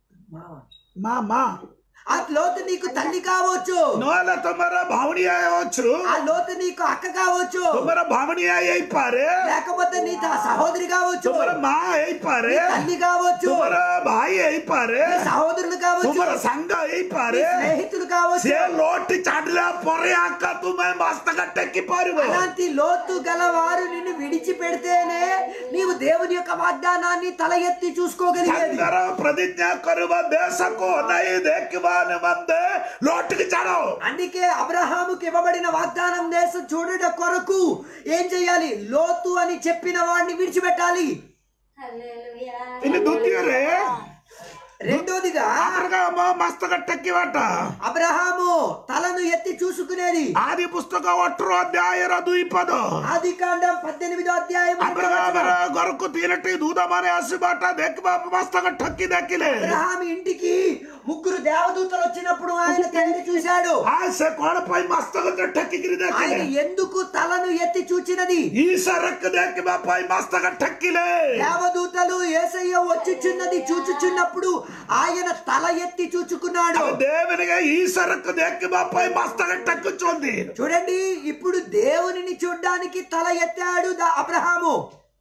మా మా ఆ లోతు నీకు తల్లి కావచ్చు నోల తుమర భావని అయ్యవచ్చు ఆ లోతు నీకు అక్క కావచ్చు తుమర భావని అయిపారే లేకపోతే నీ త- సహోదరి కావచ్చు తుమర మా అయిపారే తల్లి కావచ్చు తుమర భాయి అయిపారే నీ సహోదరులు కావచ్చు తుమర సంఘ నీ అయిపారే స్నేహితులు కావచ్చు సే లోటి చాటిలా పొరే అక్క తుమే మస్తక టెక్కి పారివో అలాంటి లోతు గలవారు నిన్ను విడిచిపెడితేనే నీవు దేవుని యొక్క వాగ్దానాన్ని తల ఎత్తి చూసుకోగలిగేది సంగర ప్రతిజ్ఞ కరువ దేశకు నై దేకివాని మందే లోటుకి చడవు అందుకే అబ్రహాముకి ఇవ్వబడిన వాగ్దానం దేశం చూడట కొరకు ఏం చెయ్యాలి లోతు అని చెప్పిన వాడిని విడిచిపెట్టాలి హల్లెలూయా ఇన్ని దుద్దియరే రెండోదిగా అబ్రగామ మస్తక టెక్కివట అబ్రహాము తలను ఎత్తి చూసుకునేది ఆది పుస్తక ఒట్టరు అధ్యాయర దుయిపద ఆది కాండం పద్దెనిమిదో అధ్యాయం ఒకటో అబ్రగామర వచనం. గొరకు తినటి దూదమనే అసిబాట దెక్కిబా మస్తక టక్కి దెక్కిలే అబ్రహాము ఇంటికి ముగ్గురు దేవదూతలు వచ్చినప్పుడు ఆయన తండ్రి చూశాడు ఆశ కోడపై మస్తక టక్కిగిరి ఆయన దెక్కిలే ఎందుకు తలను ఎత్తి చూచినది ఈ సరక్కు దెక్కిబా పై మస్తక టక్కిలే దేవదూతలు ఏసయ్య వచ్చుచున్నది చూచుచున్నప్పుడు ఆయన తల ఎత్తి చూచుకున్నాడు దేవునిగా ఈ సరక్కు దెక్కిబా పై మస్తక టక్కుచుంది చూడండి ఇప్పుడు దేవునిని చూడ్డానికి తల ఎత్తాడు దా- అబ్రహాము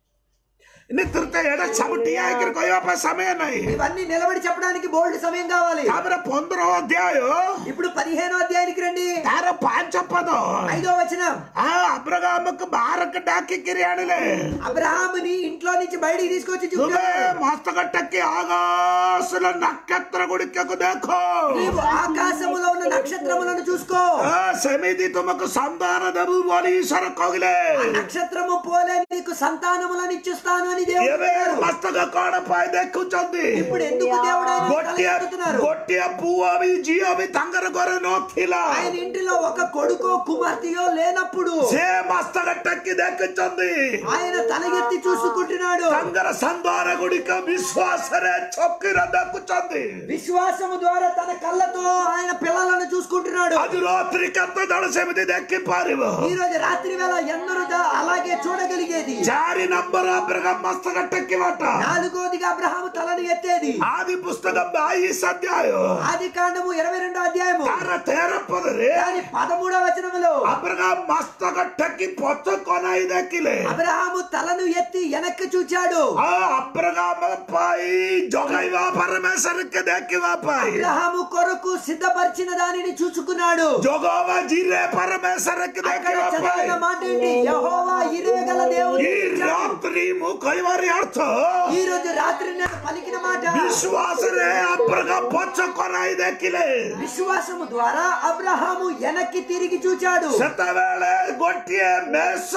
నిత్రుత ఎడ చమటి ఆగిరి కొయ్యప సమయం నై ఇవన్నీ నిలబడి చెప్పడానికి బోల్డ్ సమయం కావాలి ତାପରେ ପନ୍ଦର ଅଧ୍ୟାୟ ఇప్పుడు పదిహేనో అధ్యాయానికి రండి ତାର ପାଞ୍ଚ ପଦ ఐదో వచనం ఆ అబ్రగామకు బారకు డాకికిరి ఆଣିଲେ అబ్రహాముని ఇంట్లో నుంచి బయటికి తీసుకొచ్చి ତୁମେ చూపాడు ମସ୍ତକ ଟେକି ଆକାଶର ନକ୍ଷତ୍ର ଗୁଡ଼ିକକୁ ଦେଖ నీవు ఆకాశములో ఉన్న నక్షత్రములను చూసుకో ఆ, ସେମିତି ତୁମକୁ ସନ୍ତାନ ଦେବୁ ବୋଲି ଈଶ୍ୱର କହିଲେ ఆ నక్షత్రము పోలే నీకు సంతానములను ఇచ్చిస్తాను అని దేవుడు ଏବେ చెప్పారు. ମସ୍ତକ କଣ ପାଇଁ ଦେଖୁଛନ୍ତି ఇప్పుడు ఎందుకు దేవుడు ఆయన తల ଗୋଟିଏ ఎత్తుతున్నారు ଗୋଟିଏ ପୁଅ ବି ଝିଅ ବି ତାଙ୍କର ଘରେ ନଥିଲା ఆయన ఇంటిలో ఒక కొడుకో కుమార్తెయో లేనప్పుడు ସେ ମସ୍ତକ ଟେକି ଦେଖୁଛନ୍ତି ఆయన తల ఎత్తి చూసుకుంటున్నాడు ତାଙ୍କର ସନ୍ତାନ ଗୁଡ଼ିକ ବିଶ୍ୱାସରେ ଚକିର ଦେଖୁଛନ୍ତି విశ్వాసము ద్వారా తన కళ్ళతో ఆయన పిల్లలను చూసుకుంటున్నాడు ଆଜି ରାତ୍ରି କେତେ ଜଣ ସେମିତି ଦେଖିପାରିବ ఈ రోజు రాత్రి వేళ ఎందరూ దా- అలాగే చూడగలిగేది ଚାରି ନମ୍ବର ଅବ୍ରଗାମ ମସ୍ତକ ଟେକିବାଟା నాలుగోదిగా అబ్రహాము తలను ఎత్తేది ఆది పుస్తకం బాయిస్ అధ్యాయ ఆది కాండము ఇరవై రెండో అధ్యాయము ତାର ତେର ପଦରେ దాని పదమూడవ వచనములో ଅବ୍ରଗାମ ମସ୍ତକ ଟେକି ପଛ କନାଇ ଦେଖିଲେ అబ్రహాము తలను ఎత్తి వెనక్కి చూచాడు ఆ ଅବ୍ରଗାମ ପାଇଁ ଜଗାଇବା ପରମେଶ୍ୱରকে ଦେଖିବା ପାଇଁ అబ్రహాము కొరకు సిద్ధపరిచిన దానిని చూచుకున్నాడు ଜଗବା ଜିରେ ପରମେଶ୍ୱରକେ అక్కడ ଦେଖିବା చదివిన ପାଇଁ మాట ఏంటి యెహోవా ఇరే గల దేవుడు ఈ రాత్రి ମୁଁ କହିବାର ଅର୍ଥ ఈ రోజు రాత్రి నేను పలికిన మాట ବିଶ୍ୱାସରେ ଅବ୍ରଗାମ ପଛ କନାଇ ଦେଖିଲେ విశ్వాసము ద్వారా అబ్రహాము వెనక్కి తిరిగి చూచాడు ସେତେବେଳେ ଗୋଟିଏ ମେଷ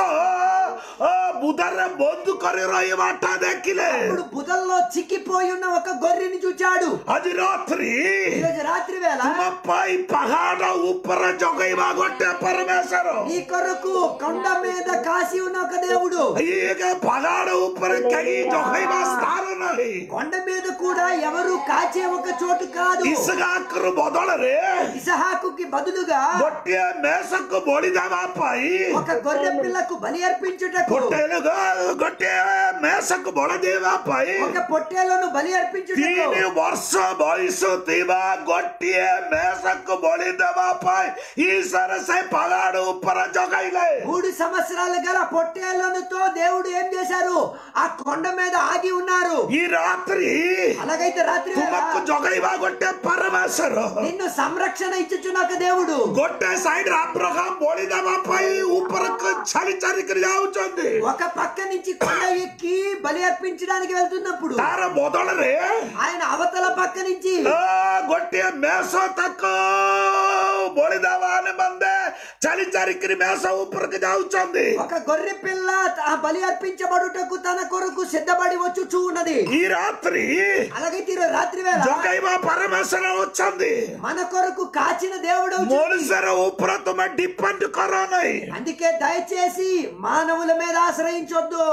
ଅ, ବୁଦାରେ ବନ୍ଦ କରି ରହିବାଟା ଦେଖିଲେ ఇప్పుడు బుధంలో చిక్కిపోయి ఉన్న ఒక గొర్రెని చూచాడు ଆଜି ରାତ୍ରି ఈ రోజు రాత్రి వేళ ତୁମ ପାଇଁ ପାହାଡ ଉପରେ ଜଗେଇବା ଗୋଟେ ପରମେଶ୍ୱର నీ కొరకు కొండ మీద కాసి ఉన్న ఒక దేవుడు ଇଏ ପାହାଡ ଉପରେ କେହି ଜଗେଇବା ସ୍ଥାନ ନାହିଁ కొండ మీద కూడా ఎవరు కాచే ఒక చోటు కాదు ଇସହାକର ବଦଳରେ ఇసహాకుకి బదులుగా ଗୋଟିଏ ମେଷକୁ ବଳି ଦେବା ପାଇଁ ఒక గొర్రె పిల్లకు బలి అర్పించుటకు ଗୋଟେ ଲୋକ ଗୋଟିଏ ମେଷ ମେଷକୁ ବଳି ଦେବା ପାଇଁ ఒక పొట్టేలను బలి అర్పించుటకు ତିନି ବର୍ଷ ବୟସ ଥିବା ଗୋଟିଏ ମେଷକୁ ବଳି ଦେବା ପାଇଁ ଈଶ୍ୱର ସେ ପାହାଡ ଉପରେ ଜଗାଇଲେ మూడు సంవత్సరాలు గల పొట్టేళ్లతో దేవుడు ఏం చేశారు ఆ కొండ మీద ఆగి ఉన్నారు ఈ రాత్రి అలాగైతే రాత్రి వేళ ତୁମକୁ ଜଗାଇବା ଗୋଟେ ପରମେଶ୍ୱର నిన్ను సంరక్షణ ఇచ్చుచున్న ఒక దేవుడు ଗୋଟେ ସାଇଡ୍ ଆବ୍ରହାମ ବଳି ଦେବା ପାଇଁ ଉପରକୁ ଛାଲି ଚାଲିକରି ଯାଉଛନ୍ତି ఒక పక్క నుంచి కొండ ఎక్కి బలి అర్పించడానికి వెళ్తున్నప్పుడు ତାର ବଦଳରେ ఆయన అవతల పక్క నుంచి ଆ, ଗୋଟିଏ ମେଷ ତାକୁ ବଳିଦେବା ନିମନ୍ତେ ଚାଲି ଚାଲିକରି ମେଷ ଉପରକୁ ଯାଉଛନ୍ତି ఒక గొర్రె పిల్ల ఆ బలి అర్పించబడుటకు తన కొరకు సిద్ధపడి వచ్చుచూ ఉన్నది ఈ రాత్రి అలాగైతే ఈరోజు రాత్రి వేళ ଜଗାଇବା ପରମେଶ୍ୱର ଅଛନ୍ତି మన కొరకు కాచిన దేవుడు ମଣିଷର ଉପରେ ତୁମେ ଡିପେଣ୍ଡ କର ନାହିଁ అందుకే దయచేసి మానవుల మీద ఆశ్రయించొద్దు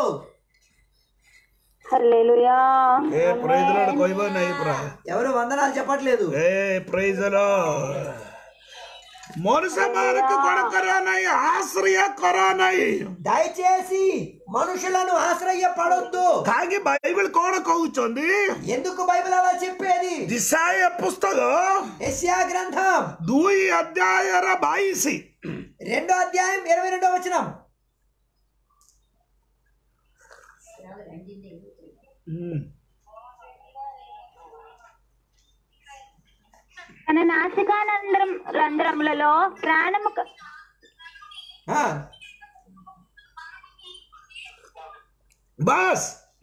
హల్లెలూయా ఏ ప్రైజ్ లాడ్ କହିବ ନାହିଁ ପୁରା ఎవరు వందనాలు చెప్పట్లేదు ଏ ପ୍రైజ్ ମଣିଷ ମାନଙ୍କୁ କଣ କର ନାହିଁ ଆଶ୍ରୟ କର ନାହିଁ దయచేసి మనుషులను ఆశ్రయపడొద్దు କାହିଁକି ବାଇବଲ କଣ କହୁଛନ୍ତି ఎందుకు బైబిల్ అలా చెప్పేది ଦିଶାయ ପୁସ୍ତକ యెషయా గ్రంథం ଦୁଇ ଅଧ୍ୟାୟର ବାଇଶି రెండో అధ్యాయం ఇరవై రెండో వచనం తన నాసికానందరం రంధ్రములలో ప్రాణము క- ఆ, ବାସ୍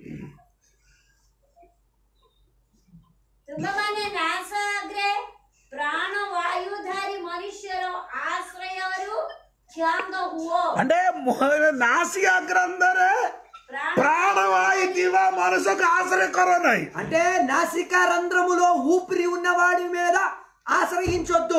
ତୁମମାନେ ନାଶ ଆଗରେ ପ୍ରାଣ ବାୟୁଧାରୀ ମନୁଷ୍ୟର ଆଶ୍ରୟରୁ କ୍ଷାନ୍ତ ହୁଅ అంటే మ- నాసికా గ్రంథରେ ପ୍ରାଣ ప్రాణవాయు ଥିବା ମଣିଷକୁ ఆశ్రୟ କର ନାହିଁ అంటే నాసికా రంధ్రములో ఊపిరి ఉన్నవాడి మీద ఆశ్రయించొద్దు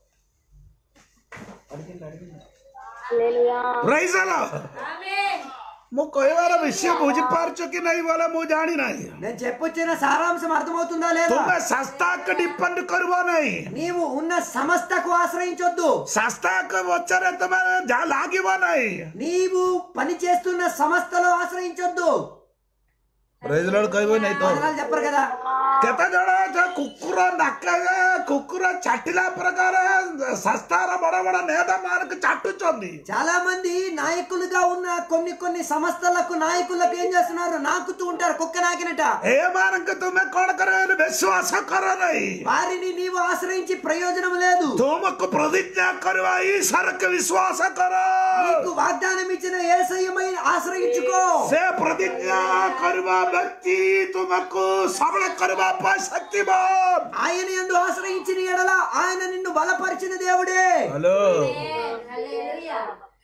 హల్లెలూయా ପ୍ରାଇଜ ఆమేన్ ମୁଁ କହିବାର ବିଷୟ ବୁଝିପାରୁଛ କି ନାହିଁ ବୋଲେ ମୁଁ ଜାଣି ନାହିଁ నేను చెప్పొచ్చిన సారాంశం అర్థమవుతుందా లేదా ତୁମେ ଶାସ୍ତାକୁ ଡିପେଣ୍ଡ କରିବ ନାହିଁ నీవు ఉన్న సంస్థకు ఆశ్రయించొద్దు ଶାସ୍ତାକ ପଛରେ ତମେ ଯାହା ଲାଗିବ ନାହିଁ నీవు పని చేస్తున్న సంస్థలో ఆశ్రయించొద్దు ପ୍ରାଇଜ ଲର୍ଡ କହିବ ନାହିଁ ତ వందనాలు చెప్పరు కదా କେତେ ଜଣ ଯେ କୁକୁର ନାକ କୁକୁର ଚାଟିଲା ପ୍ରକାର ଶାସ୍ତାର ବଡ ବଡ ନେତା ମାନଙ୍କୁ ଚାଟୁଛନ୍ତି చాలా మంది నాయకులుగా ఉన్న కొన్ని కొన్ని సంస్థలకు నాయకులకు ఏం చేస్తున్నారు నాకుతూ ఉంటారు కుక్క నాకినట ଏମାନଙ୍କୁ ତୁମେ କଣ କର ବିଶ୍ୱାସ କର ନାହିଁ వారిని నీవు ఆశ్రయించి ప్రయోజనం లేదు ତୁମକୁ ପ୍ରତିଜ୍ଞା କରିବା ଈଶ୍ୱରକୁ ବିଶ୍ୱାସ କର నీకు వాగ్దానం ఇచ్చిన ఏసయ్యమై ఆశ్రయించుకో ସେ ପ୍ରତିଜ୍ଞା କରିବା ବ୍ୟକ୍ତି ତୁମକୁ ସବଳ କରିବା ପାଇଁ ଶକ୍ତିମାନ ఆయన ఎందు ఆశ్రయించిన ఎడల ఆయన నిన్ను బలపరిచిన దేవుడే ହ୍ୟାଲୋ హల్లెలూయా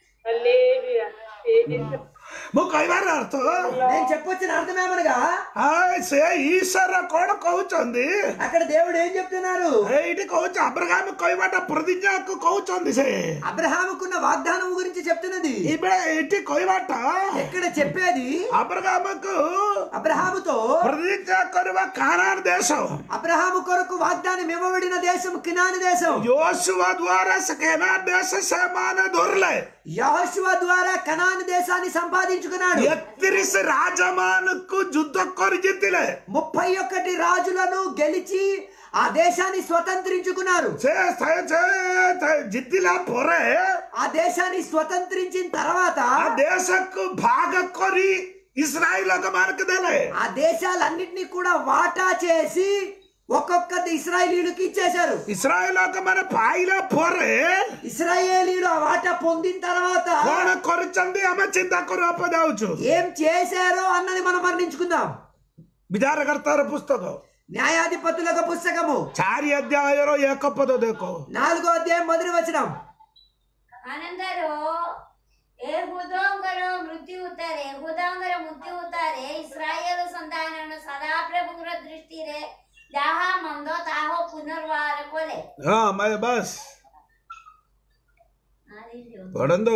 ମୁଁ କହିବାର ଅର୍ଥ నేను చెప్పొచ్చిన అర్థమేమనగా ଆ, ସେ ଈଶ୍ୱର କଣ କହୁଛନ୍ତି అక్కడ దేవుడు ఏం చెప్తున్నారు ଏଇଠି କହୁଛି ଆବ୍ରହାମ କହିବାଟା ପ୍ରତିଜ୍ଞାକୁ କହୁଛନ୍ତି ସେ అబ్రహాముకున్న వాగ్దానం గురించి చెప్తున్నది ଏବେ ଏଇଠି କହିବାଟା ఎక్కడ చెప్పేది ଆବ୍ରହାମକୁ అబ్రహాముతో ପ୍ରତିଜ୍ଞା କରିବା କାନାନ ଦେଶ అబ్రహాము కొరకు వాగ్దానం ఇవ్వబడిన దేశం కినాని దేశం యోశువ ద్వారా ସେ କେନାନ ଦେଶ ସେମାନେ ଧରିଲେ యహోశువ ద్వారా కనాని దేశాన్ని సంపాదించుకున్నాడు ଏକତିରିଶ ରାଜାମାନଙ୍କୁ ଯୁଦ୍ଧ କରି ଜିତିଲେ ముప్పై ఒక్కటి రాజులను గెలిచి ఆ దేశాన్ని స్వతంత్రించుకున్నారు ସେ ସେ- ସେ- ସେ ଜିତିଲା ପରେ ఆ దేశాన్ని స్వతంత్రించిన తర్వాత ఆ దేశକୁ ଭାଗ କରି ఇస్రాయిల్ ମାନଙ୍କୁ ଦେଲେ ఆ దేశాలన్నిటినీ కూడా వాటా చేసి ఒక్కొక్క ఇస్రాయేలీలకు ఇచ్చేశారు ఇస్రాయిల్ ମାନେ ପାଇଲା ପରେ ఇస్రాయేలీలు ఆ వాటా పొందిన తర్వాత କଣ କରିଛନ୍ତି ଆମେ ଚିନ୍ତା କରିବାକୁ ଯାଉଛୁ ఏం చేశారో అన్నది మనం వర్ణించుకుందాం ବିଚାରକର୍ତ୍ତାର ପୁସ୍ତକ న్యాయాధిపతులకు పుస్తకము ଚାରି ଅଧ୍ୟାୟର ଏକ ପଦ ଦେଖ నాలుగో అధ్యాయం మొదటి వచనం ଆନନ୍ଦର ଏ ହୁଦଙ୍କର ମୃତ୍ୟୁ ଉତ୍ତାରେ ହୁଦଙ୍କର ମୃତ୍ୟୁ ଉତ୍ତାରେ ଇସ୍ରାଏଲ ସନ୍ତାନ ସଦାପ୍ରଭୁଙ୍କର ଦୃଷ୍ଟିରେ ଯାହା ମନ୍ଦ ତାହା ପୁନର୍ବାର କଲେ ହଁ ମା- ବାସ୍ ପଢନ୍ତୁ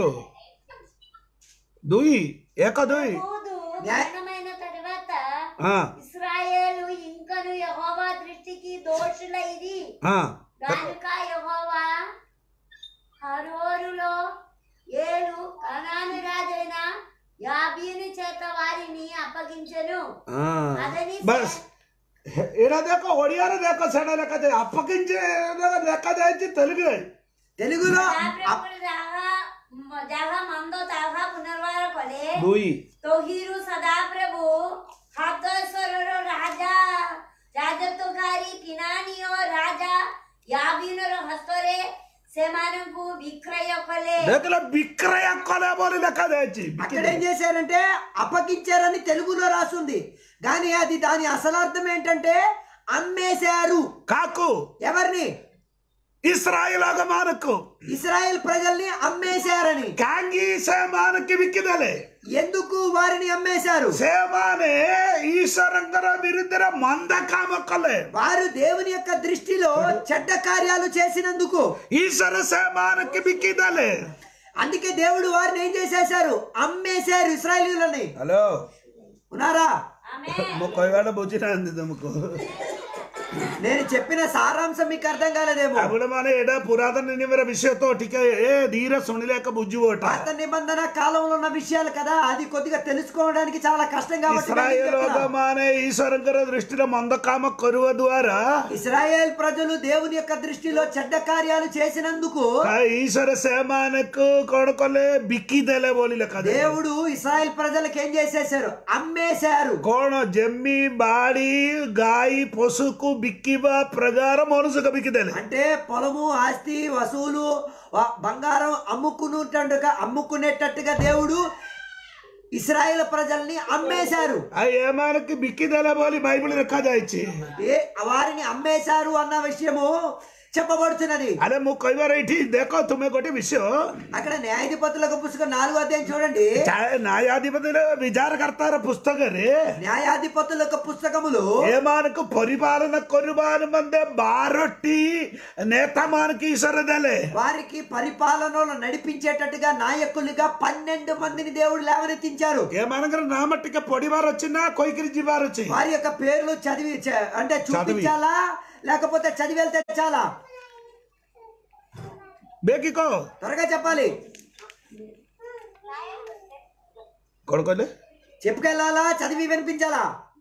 ଦୁଇ ଏକ ଦୁଇ హూదు న్యాయ- మరణమైన తరువాత ହଁ ఇస్రాయేలు ఇంకను యెహోవా దృష్టికి దోషులైది ହଁ గనుక యెహోవా హరోరులో ఏడు కనాను రాజైన యాబీని చేత వారిని అప్పగించెను ఆ, అతని బస్ ఈడ దేకో ఒడియాలో దేకో సెడ లెక్క దే- అప్పగించే లెక్క తెచ్చి తెలుగు తెలుగులో సదాప్రభుడు దాగా మ- జాగా మందో తాగా పునర్వార కొలే దూయి ତୋହିରୁ ସଦାପ୍ରଭୁ ହାତେଶ୍ୱରର ରାଜା ରାଜତ୍ୱକାରୀ କିନାନୀୟ ରାଜା యాబీనుର ହସ୍ତରେ ସେମାନଙ୍କୁ ବିକ୍ରୟ କଲେ దేకల విక్రయ కొలే బోలి లెక్క తెచ్చి అక్కడ ఏం చేశారంటే అప్పగించారని తెలుగులో రాసుంది కానీ అది దాని అసలార్థం ఏంటంటే అమ్మేశారు కాకు ఎవరిని ఇస్రాయిల్ అగమానకు ఇస్రాయేల్ ప్రజల్ని అమ్మేశారని కాంగి సేమానకి విక్కిదలే ఎందుకు వారిని అమ్మేశారు సేమానే ఈశ్వరంగర విరుద్ధర మంద కామక్కలే వారు దేవుని యొక్క దృష్టిలో చెడ్డ కార్యాలు చేసినందుకు ఈశ్వర సేమానకి విక్కిదలే అందుకే దేవుడు వారిని ఏం చేసేశారు అమ్మేశారు ఇస్రాయేలీలని హలో ఉన్నారా ఆమె మొక్కవాడ బుచ్చినా అంది తమకు నేను చెప్పిన సారాంశం మీకు అర్థం కాలేదేమో అప్పుడు మన ఎడ పురాతన నిమిర విషయతో టిక ఏ ధీర సునిలేక బుజ్జి ఓట పాత నిబంధన కాలంలో ఉన్న విషయాలు కదా అది కొద్దిగా తెలుసుకోవడానికి చాలా కష్టం కాబట్టి నేను ఇస్రాయేల్ చెప్తున్నా. మానే ఈశ్వరంగర దృష్టిలో మంద కామ కరువ ద్వారా ఇస్రాయేల్ ప్రజలు దేవుని యొక్క దృష్టిలో చెడ్డ కార్యాలు చేసినందుకు ఆ ఈశ్వర సేమానకు కొడుకొలే బిక్కిదలే బోలి లెక్క దేవుడు ఇస్రాయేల్ ప్రజలకు ఏం చేసేసారు అమ్మేశారు కోణ జమ్మి బాడి గాయి పొసుకు బిక్కిబా ప్రకారం మనుసుక బిక్కిదలే అంటే పొలము ఆస్తి వసూలు వ- బంగారం అమ్ముకునేటట్టుగా అమ్ముకునేటట్టుగా దేవుడు ఇస్రాయేల్ ప్రజల్ని అమ్మేశారు ఆ ఏమానకి బిక్కిదలే బోలి బైబిల్ లెక్క దాయిచ్చి ఏ వారిని అమ్మేశారు అన్న విషయము చెప్పబడుతున్నది అరే ముక్కై వెరైటీ దేకో తుమ్మే కొట్టి విషయం అక్కడ న్యాయాధిపతులకు పుస్తకం నాలుగో అధ్యాయం చూడండి చా- న్యాయాధిపతులు విచారకర్తార పుస్తకరే న్యాయాధిపతుల పుస్తకములు ఏమానకు పరిపాలన కొరుబాను మందే బారొట్టి నేతమానకి ఈశ్వరదలే వారికి పరిపాలనలో నడిపించేటట్టుగా నాయకులుగా పన్నెండు మందిని దేవుడు లేవనెత్తించారు ఏమనగా నా మట్టికి పొడివారు వచ్చినా కొయ్కిరి జీవారు వచ్చి వారి యొక్క పేర్లు చదివి చ- అంటే చూపించాలా లేకపోతే చదివి వెళ్తే చాలా బేకికో త్వరగా చెప్పాలి కొడుకోలే చెప్పుకెళ్ళాలా చదివి వినిపించాలా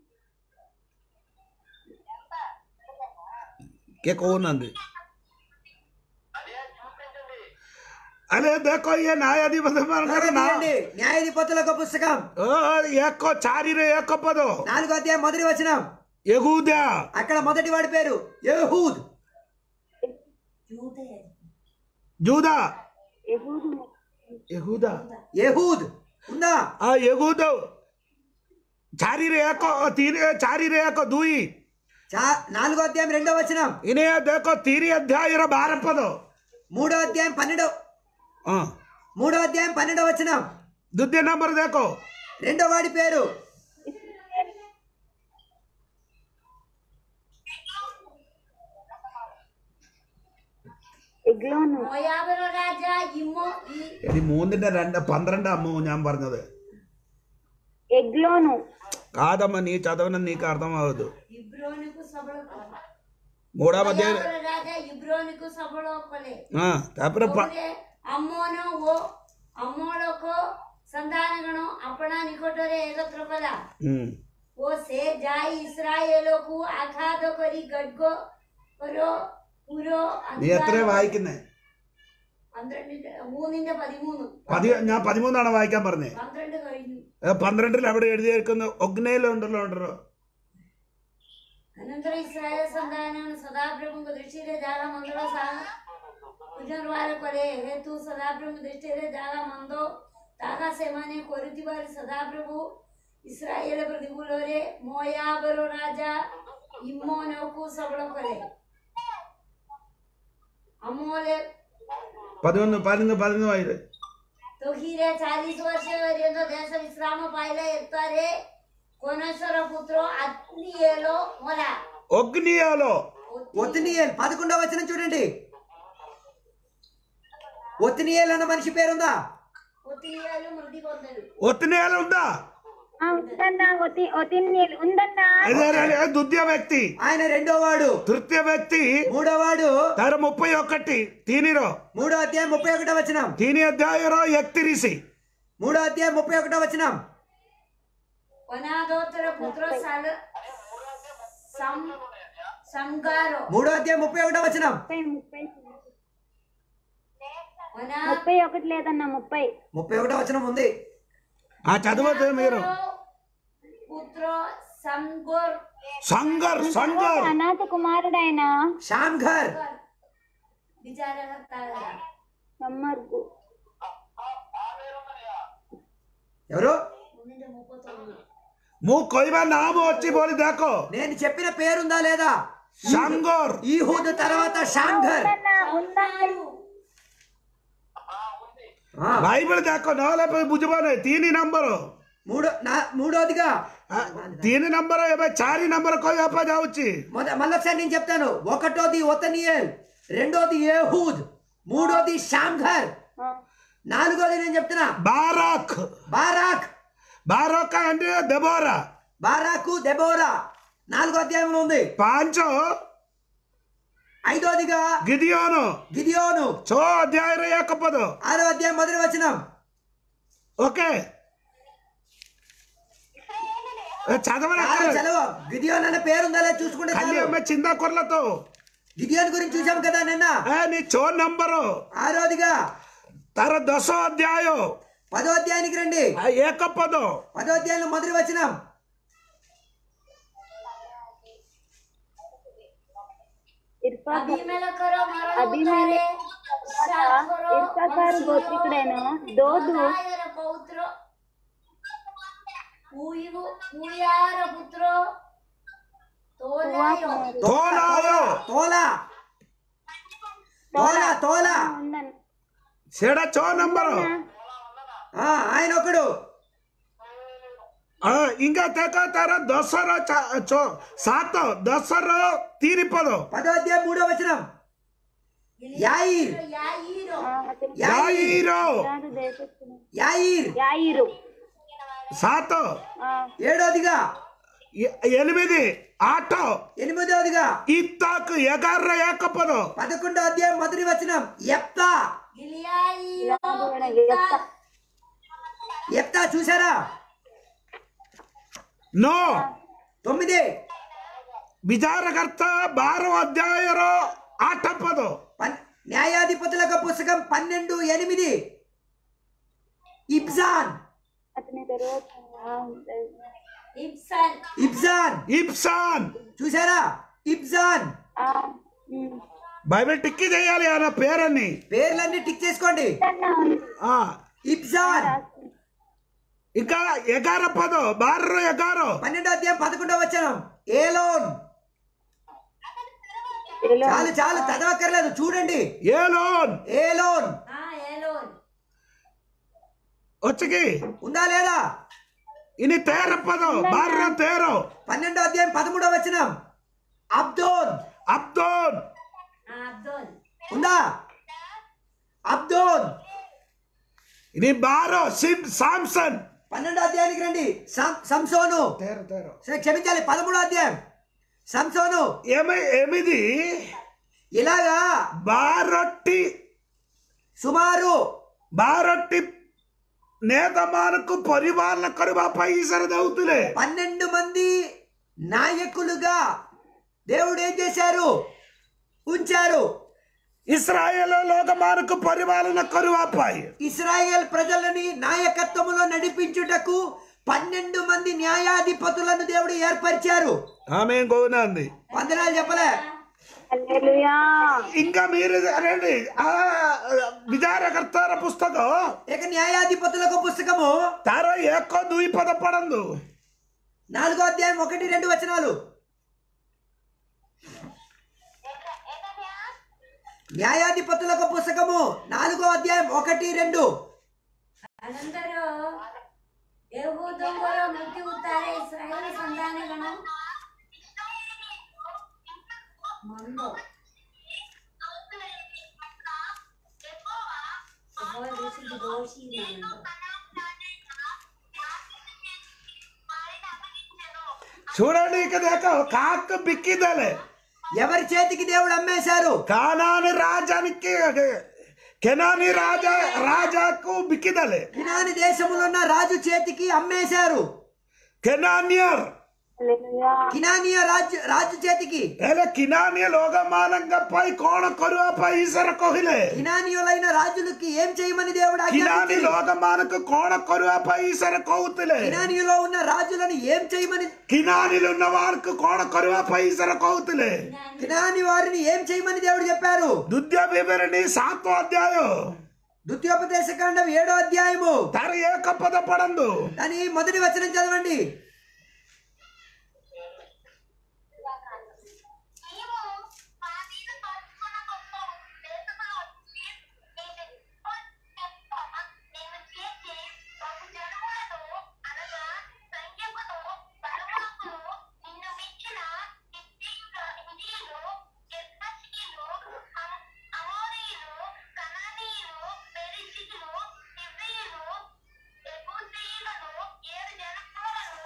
కే కోనంది అరే దేకో ఏ న్యాయాధిపతి మనగారు త్వరగా నా తీయండి. న్యాయాధిపతులకు పుస్తకం ఓ, ఏకో చారిరే ఏకో పదో నాలుగో అధ్యాయం మొదటి వచనం ఎగుదా అక్కడ మొదటి వాడి పేరు యహూద్ జూదా యెహూదు ఎగుదా యహూద్ ఉందా ఆ ఎగుదో చారిరే ఏకో తీరే చారిరే ఏకో దూయి చా- నాలుగో అధ్యాయం రెండో వచనం ఇనే దేకో తీరి అధ్యాయర బారపదో మూడో అధ్యాయం పన్నెండో ఆ, మూడో అధ్యాయం పన్నెండో వచనం దుద్య నంబర్ దేకో రెండో వాడి పేరు എഗ്ലോന് മോയാബിറ രാജ ഇമ്മോ ഈ ഇത് മൂന്നിന്റെ രണ്ട് പന്ത്രണ്ട് അമ്മ ഞാൻ പറഞ്ഞത് ఎగ్లోను కాదమ్మ నీ చదవన నీకు అర్థం అవ్వదు ఇబ్రోనుకు సబଳ କଲେ మూడవ అధ్యాయం ମୋୟାବର ରାଜା ଇବ୍ରୋନିକୁ ସବଳ କଲେ ఆ, ତାପରେ ପା- ପରେ ଆମୋନ ଓ ଅମଳକ ସନ୍ତାନଗଣ ଆପଣା ନିକଟରେ ଏକତ୍ର କଲା ఉమ్. ଓ ସେ ଯାଇ ଇସ୍ରାଏଲକୁ ଆଘାତ କରି ଗడ్ଗ പുര നീ എത്ര വായിക്കുന്നേ പന്ത്രണ്ടിന്റെ മൂന്നിന്റെ പതിമൂന്ന് പതി ഞാൻ പതിമൂന്നാണ് വായിക്കാൻ പറഞ്ഞേ പന്ത്രണ്ട് കഴിഞ്ഞു ഏ, പന്ത്രണ്ടിൽ അവിടെ എഴുതിയിരിക്കുന്നു ഒഗ്നയിലുണ്ടല്ലോ ഉണ്ടല്ലോ ಅನಂತರ ಇಸ್ರಾಯೇಲ್ ಸಂತಾನ ಸದಾಪ್ರಭುଙ୍କ ದೃಷ್ಟಿରେ ଯାହା ମନ୍ଦ ସାହା ପୁନର୍ବାର କଲେ ହେତୁ ସଦାପ୍ରଭୁ ଦୃଷ୍ଟିରେ ଯାହା ମନ୍ଦ ତାହା ସେମାନେ କରୁଥିବାରୁ ସଦାପ୍ରଭୁ ଇସ୍ରାଏଲ ପ୍ରତିକୂଳରେ ମୋୟାବର ରାଜା ଇମୋନକୁ ସବଳ କଲେ ଅମୋଲେ പതിനൊന്ന് പതിനൊന്ന് പതിനൊന്ന് വായില്ലേ ତୋହିରେ ଚାଳିଶ ବର୍ଷ ପର୍ଯ୍ୟନ୍ତ ଦେଶ ବିଶ୍ରାମ ପାଇଲେ ଏତରେ କୋନେଶ୍ୱର ପୁତ୍ର ଆତ୍ମୀୟଲ ମଲା ఒగ్నియాలో ఒత్తినియేల్ పదకొండవ వచనం చూడండి ఒత్తినియేల్ అన్న మనిషి పేరుందా ఒత్తియాలు మృతి పొందరు ఒత్తినియాలు ఉందా ఆ, ఉందన్నా ఒతి ఒతిన్యలు ఉందన్నా అదే అదే, ద్వితీయ వ్యక్తి ఆయన రెండో వాడు తృతీయ వ్యక్తి మూడో వాడు తర ముప్పై ఒకటి తీనిరో మూడో అధ్యాయం ముప్పై ఒకటో వచనం తీని అధ్యాయరో ఎక్తిరిసి మూడో అధ్యాయం ముప్పై ఒకటో వచనం వనాదోత్తర పుత్ర సల సం సంగారో మూడో అధ్యాయం ముప్పై ఒకటో వచనం ముప్పై ముప్పై వనా ముప్పై ఒకటి లేదన్నా ముప్పై ముప్పై ఒకటో వచనం ఉంది ఆ చదవద్దు మీరు పుత్ర సంగోర్ సంగర్ సంగర్ అనాథ కుమారుడైన షాంఘర్ విచారకర్త సమ్మర్గు ఎవరు ముందు ముప్పై తొమ్మిది మూ కొయ్యబా నామ వచ్చి బోలి దాకో నేను చెప్పిన పేరుందా లేదా సంగోర్ ఈహూద్ తర్వాత షాంఘర్ ఉందన్నా ఉందన్నా ఆ, బైబిల్ దాకో నవలే బుజ్జిబానే తీని నంబరు మూడో నా- మూడోదిగా ఆ, తీని నంబరు ఏమై చారి నంబర్ కొయ్యప్ప జావచ్చు మొద మళ్ళొకసారి నేను చెప్తాను ఒకటోది ఒతనియేల్ రెండోది ఏహూద్ మూడోది షాంఘర్ నాలుగోది నేను చెప్తున్నా బారాక్ బారాక్ బారాక్ అంటే దెబోరా బారాకు దెబోరా నాలుగో అధ్యాయంలో ఉంది పాంచో ఐదోదిగా గిదియోను గిదియోను చో అధ్యాయ ఏకపోదు ఆరో అధ్యాయం మొదటి వచనం ఓకే ఏ, చదవరా చాలు చదవ గిదియోన్ అనే పేరుందా లేదా చూసుకుంటే కల్లి చాలు అమ్మ చిందా కొర్లతో గిదియోన్ గురించి చూసాం కదా నిన్న ఏ, నీ చో నంబరు ఆరోదిగా తర దశో అధ్యాయం పదో అధ్యాయానికి రండి ఆ, ఏకపోదు పదో అధ్యాయంలో మొదటి వచనం ఇర్ఫా అభిమేలకరో అభిమేలె మరో ఇర్ఫాకారు గోత్రికుడైన దోదు పౌత్ర పూయు పూయార పుత్ర తోలాయో తోలాయో తోలా తోలా తోలా ఉందన్న సెడ చో నంబరు ఆ, ఆయన ఒకడు ఆ, ఇంకా తెక తర దసరా చ- చో సాతో దసరా తీరిపదు పదో అధ్యాయం మూడో వచనం యాయిర్ యాయిరో అతని యాయిర్ యాయిరో రాజు దేశస్థుడు యాయిర్ యాయిరు సాతో ఆ, ఏడోదిగా ఎ- ఎనిమిది ఆటో ఎనిమిదోదిగా ఇత్తాకు ఎగర్ర ఏకపోదు పదకొండో అధ్యాయం మొదటి వచనం ఎప్తా గిలియాయిరో ఇలాగున ఎత్త. ఎప్తా చూసారా నో తొమ్మిది విచారకర్త బారో అధ్యాయరో ఆటప్పదు పన్- న్యాయాధిపతులకు పుస్తకం పన్నెండు ఎనిమిది ఇబ్జాన్ అతని తరువాత ఆ, ఇబ్సన్ ఇబ్జాన్ ఇప్సాన్ చూసారా ఇబ్జాన్ ఆ, ఉమ్. బైబిల్ టిక్కి చేయాలి ఆయన పేరని పేర్లన్నీ టిక్ చేసుకోండి ఉందన్నా ఉంది. ఆ, ఇబ్జాన్ ఇంకా ఎగార పదో బారో ఎగారో పన్నెండో అధ్యాయం పదకొండో వచనం ఏలోన్ ఏలో. చాలు చాలు చదవక్కర్లేదు చూడండి ఏలోన్ ఏలోన్ ఆ ఏలోన్ వచ్చకి ఉందా లేదా ఇని తేర పదో బారో తేరో పన్నెండో అధ్యాయం పదమూడో వచనం అబ్దోన్ అబ్దోన్ ఆ అబ్దుల్ ఉందా అబ్దోన్ ఇని బారో సిమ్ సామ్సన్ పన్నెండో అధ్యాయానికి రండి సం- సంసోను తేరో తేరో సరే, క్షమించాలి పదమూడో అధ్యాయం సంసోను ఏమై ఎనిమిది ఇలాగా బారొట్టి సుమారు బారొట్టి నేతమానకు పరిపాలన కరువా పైసర దవుతులే పన్నెండు మంది నాయకులుగా దేవుడు ఏం చేశారు ఉంచారు ఇస్రాయేల్ లోకమానకు పరిపాలన కరువాపాయి ఇస్రాయేల్ ప్రజలని నాయకత్వములో నడిపించుటకు పన్నెండు మంది న్యాయాధిపతులను దేవుడు ఏర్పరిచారు ఆమె గోనంది వందనాలు చెప్పలే హల్లెలూయా ఇంకా మీరు రండి ఆ విచారకర్తార పుస్తకం ఇక న్యాయాధిపతులకు పుస్తకము తార ఏకో దుయి పద పడందు నాలుగో అధ్యాయం ఒకటి రెండు వచనాలు న్యాయాధిపతులకు పుస్తకము నాలుగో అధ్యాయం ఒకటి రెండు ಅನಂತರ ಯಹೂದೊಂಬರ ಮೃತ್ಯು ಉತ್ತಾರೆ ಇಸ್ರಾಯೇಲ್ ಸಂತಾನಗಳು ಮಂದೋ ಯೆಹೋವ ದೃಷ್ಟಿಗೆ ದೋಷಿ ನಾನು. చూడండి ఇక దేక కాక బిక్కిదలే ఎవరి చేతికి దేవుడు అమ్మేశారు కానాని రాజానికి కెనాని రాజా రాజాకు బిక్కిదలే కినాని దేశములో ఉన్న రాజు చేతికి అమ్మేశారు కెనానియర్ కినానియ రాజు రాజు చేతికి ହେଲେ କିନାନିଏ ଲୋକମାନଙ୍କ ପାଇଁ କଣ କରିବା ପାଇଁ ଈଶ୍ୱର କହିଲେ కినానియులైన రాజులకి ఏం చేయమని దేవుడు କିନାନି ఆజ్ఞాపించాడు ଲୋକମାନଙ୍କୁ କଣ କରିବା ପାଇଁ ଈଶ୍ୱର କହୁଥିଲେ కినానియులో ఉన్న రాజులను ఏం చేయమని କିନାନିలు ఉన్న వారికి କଣ କରିବା ପାଇଁ ଈଶ୍ୱର କହୁଥିଲେ కినాని వారిని ఏం చేయమని దేవుడు చెప్పారు ଦ୍ୱିତୀୟ ବିବରଣୀ ସାତ ଅଧ୍ୟାୟ ద్వితీయోపదేశ కాండం ఏడో అధ్యాయము ତାର ଏକ ପଦ ପଢନ୍ତୁ దాని మొదటి వచనం చదవండి నీవు మా మీద పరుచుకున్న గొప్ప దేశములో వచ్చి నీకు నేను చేసి బహు జనములతో అనగా సంఖ్యకుతో బలములకును నిన్ను మించిన హిత్తీయులు గెర్బషీయులు అమోరీయులు కనానీయులు పెరిసియులు హివ్వీయులు ఎబూసీయులను ఏడు జనములను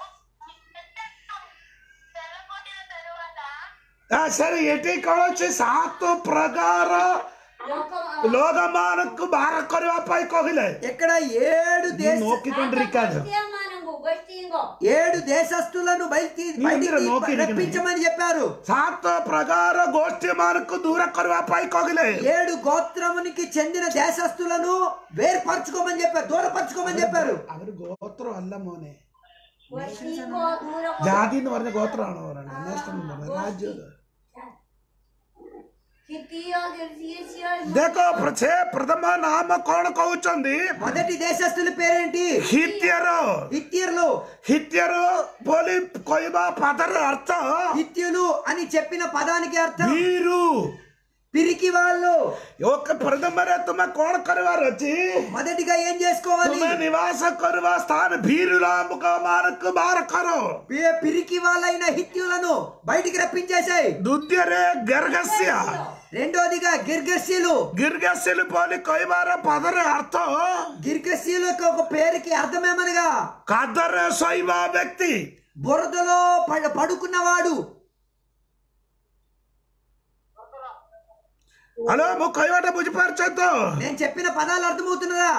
వెళ్ళగొట్టిన తరువాత ఆ, సరే ଏଠି କଣ ଅଛି ସାତ ପ୍ରକାର ଲୋକ ଲୋକମାନଙ୍କୁ ବାହାର କରିବା ପାଇଁ କହିଲେ ఇక్కడ ఏడు దేశ ନୋକିଛନ୍ତି ରିକାଜ ମାନଙ୍କୁ ଗୋଷ୍ଠୀଙ୍କ ఏడు దేశస్తులను బయటి ఇందిర నోకి బయటికి ఇరిగిన. రప్పించమని చెప్పారు ସାତ ପ୍ରକାର ଗୋଷ୍ଠୀ ମାନଙ୍କୁ ଦୂର କରିବା ପାଇଁ କହିଲେ ఏడు గోత్రమునికి చెందిన దేశస్తులను వేరుపరచుకోమని చెప్పారు దూరపరచుకోమని చెప్పారు അവർ ഗോത്രം അല്ല മോനെ ଗୋଷ୍ଠୀଙ୍କ ଦୂର ജാതി എന്ന് പറഞ്ഞ ഗോത്രമാണോ പറയുന്നത് നേഷ്ടം എന്ന് പറഞ്ഞത് രാജ്യം କ୍ଷିତୀୟ ଦ୍ୱିତୀୟ ଦେଖ ସେ ପ୍ରଥମ ନାମ କଣ କହୁଛନ୍ତି మొదటి దేశస్తుల పేరేంటి ହିତ୍ୟର హిత్యర్లు ହିତ୍ୟର ବୋଲି କହିବା ପଦର ଅର୍ଥ హిత్యులు అని చెప్పిన పదానికి అర్థం ଭୀରୁ పిరికి వాళ్ళు ఒక ప్రథమରେ ତୁମେ କଣ କରିବାର ଅଛି మొదటిగా ఏం చేసుకోవాలి ତୁମେ ନିବାସ କରିବା ସ୍ଥାନ ଭୀରୁ ମାନଙ୍କୁ ବାହାର କର పి- పిరికి వాళ్ళైన హిత్యులను బయటికి రప్పించేశాయి ଦ୍ୱିତୀୟରେ ଗର୍ଗସ୍ୟ రెండోదిగా గిర్గస్యులు గిర్గస్యులు ବୋଲି କହିବାର ପଦର ଅର୍ଥ గిర్గస్యులకు ఒక పేరుకి అర్థమేమనగా କାଦରେ ଶୋଇବା ବ୍ୟକ୍ତି బురదలో పడ- పడుకున్నవాడు ହ୍ୟାଲୋ ମୁଁ କହିବାଟା ବୁଝିପାରୁଛ ତ నేను చెప్పిన పదాలు అర్థమవుతున్నదా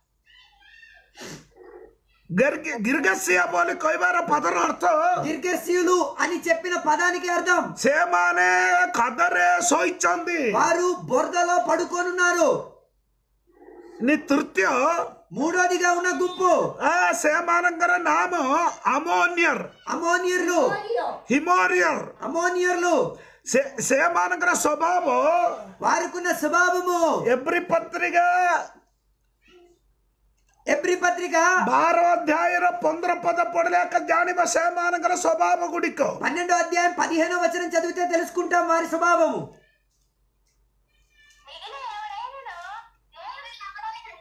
ଗର୍ଗ- గిର୍ଗସ୍ୟ ବୋଲି କହିବାର ପଦର ଅର୍ଥ గిర్గస్యులు అని చెప్పిన పదానికి అర్థం ସେମାନେ କାଦରେ ଶୋଇଛନ୍ତି వారు బురదలో పడుకోనున్నారు ନି ତୃତୀୟ మూడోదిగా ఉన్న గుంపు ଆ, ସେମାନଙ୍କର ନାମ ଆମୋନିୟର అమోనియర్లు ହିମୋରିୟର అమోనియర్లు ସେ ସେମାନଙ୍କର ସ୍ୱଭାବ వారికున్న స్వభావము ଏଭ୍ରି ପତ୍ରିକା ఎబ్రి పత్రిక ବାର ଅଧ୍ୟାୟର ପନ୍ଦର ପଦ ପଢିଲେ ଏକା ଜାଣିବ ସେମାନଙ୍କର ସ୍ୱଭାବ ଗୁଡ଼ିକ పన్నెండో అధ్యాయం పదిహేనో వచనం చదివితే తెలుసుకుంటాం వారి స్వభావము మిగిలిన ఎవరైనా దేవుని శబ్దాన్ని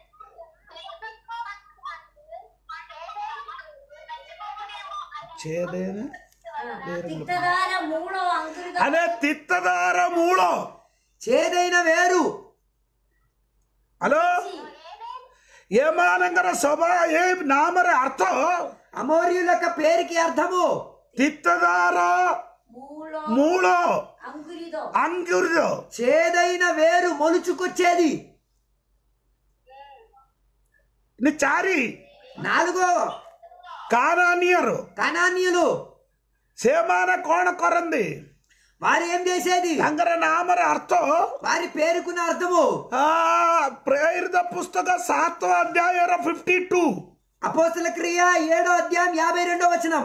నచ్చిపోవడేమో అని చేదేన తిక్తదార మూడో అంకురిత అనే తిత్తదార మూଳ చేదైన వేరు హలో ఏమానంగర స్వభావ ఏ నామర అర్థం అమోరియుల యొక్క పేరుకి అర్థము తిత్తదార మూల మూଳ అంకురిత అంగుర్య చేదైన వేరు మొలుచుకొచ్చేది ని చారి నాలుగో కానానియరు కనానీయులు సేమాన కోణ కొరంది వారు ఏం చేసేది తంగర నామర అర్థం వారి పేరుకున్న అర్థము ఆ ప్రేరిత పుస్తక సాత్వ అధ్యాయర ఫిఫ్టీ టూ అపోస్తల క్రియ ఏడో అధ్యాయం యాభై రెండో వచనం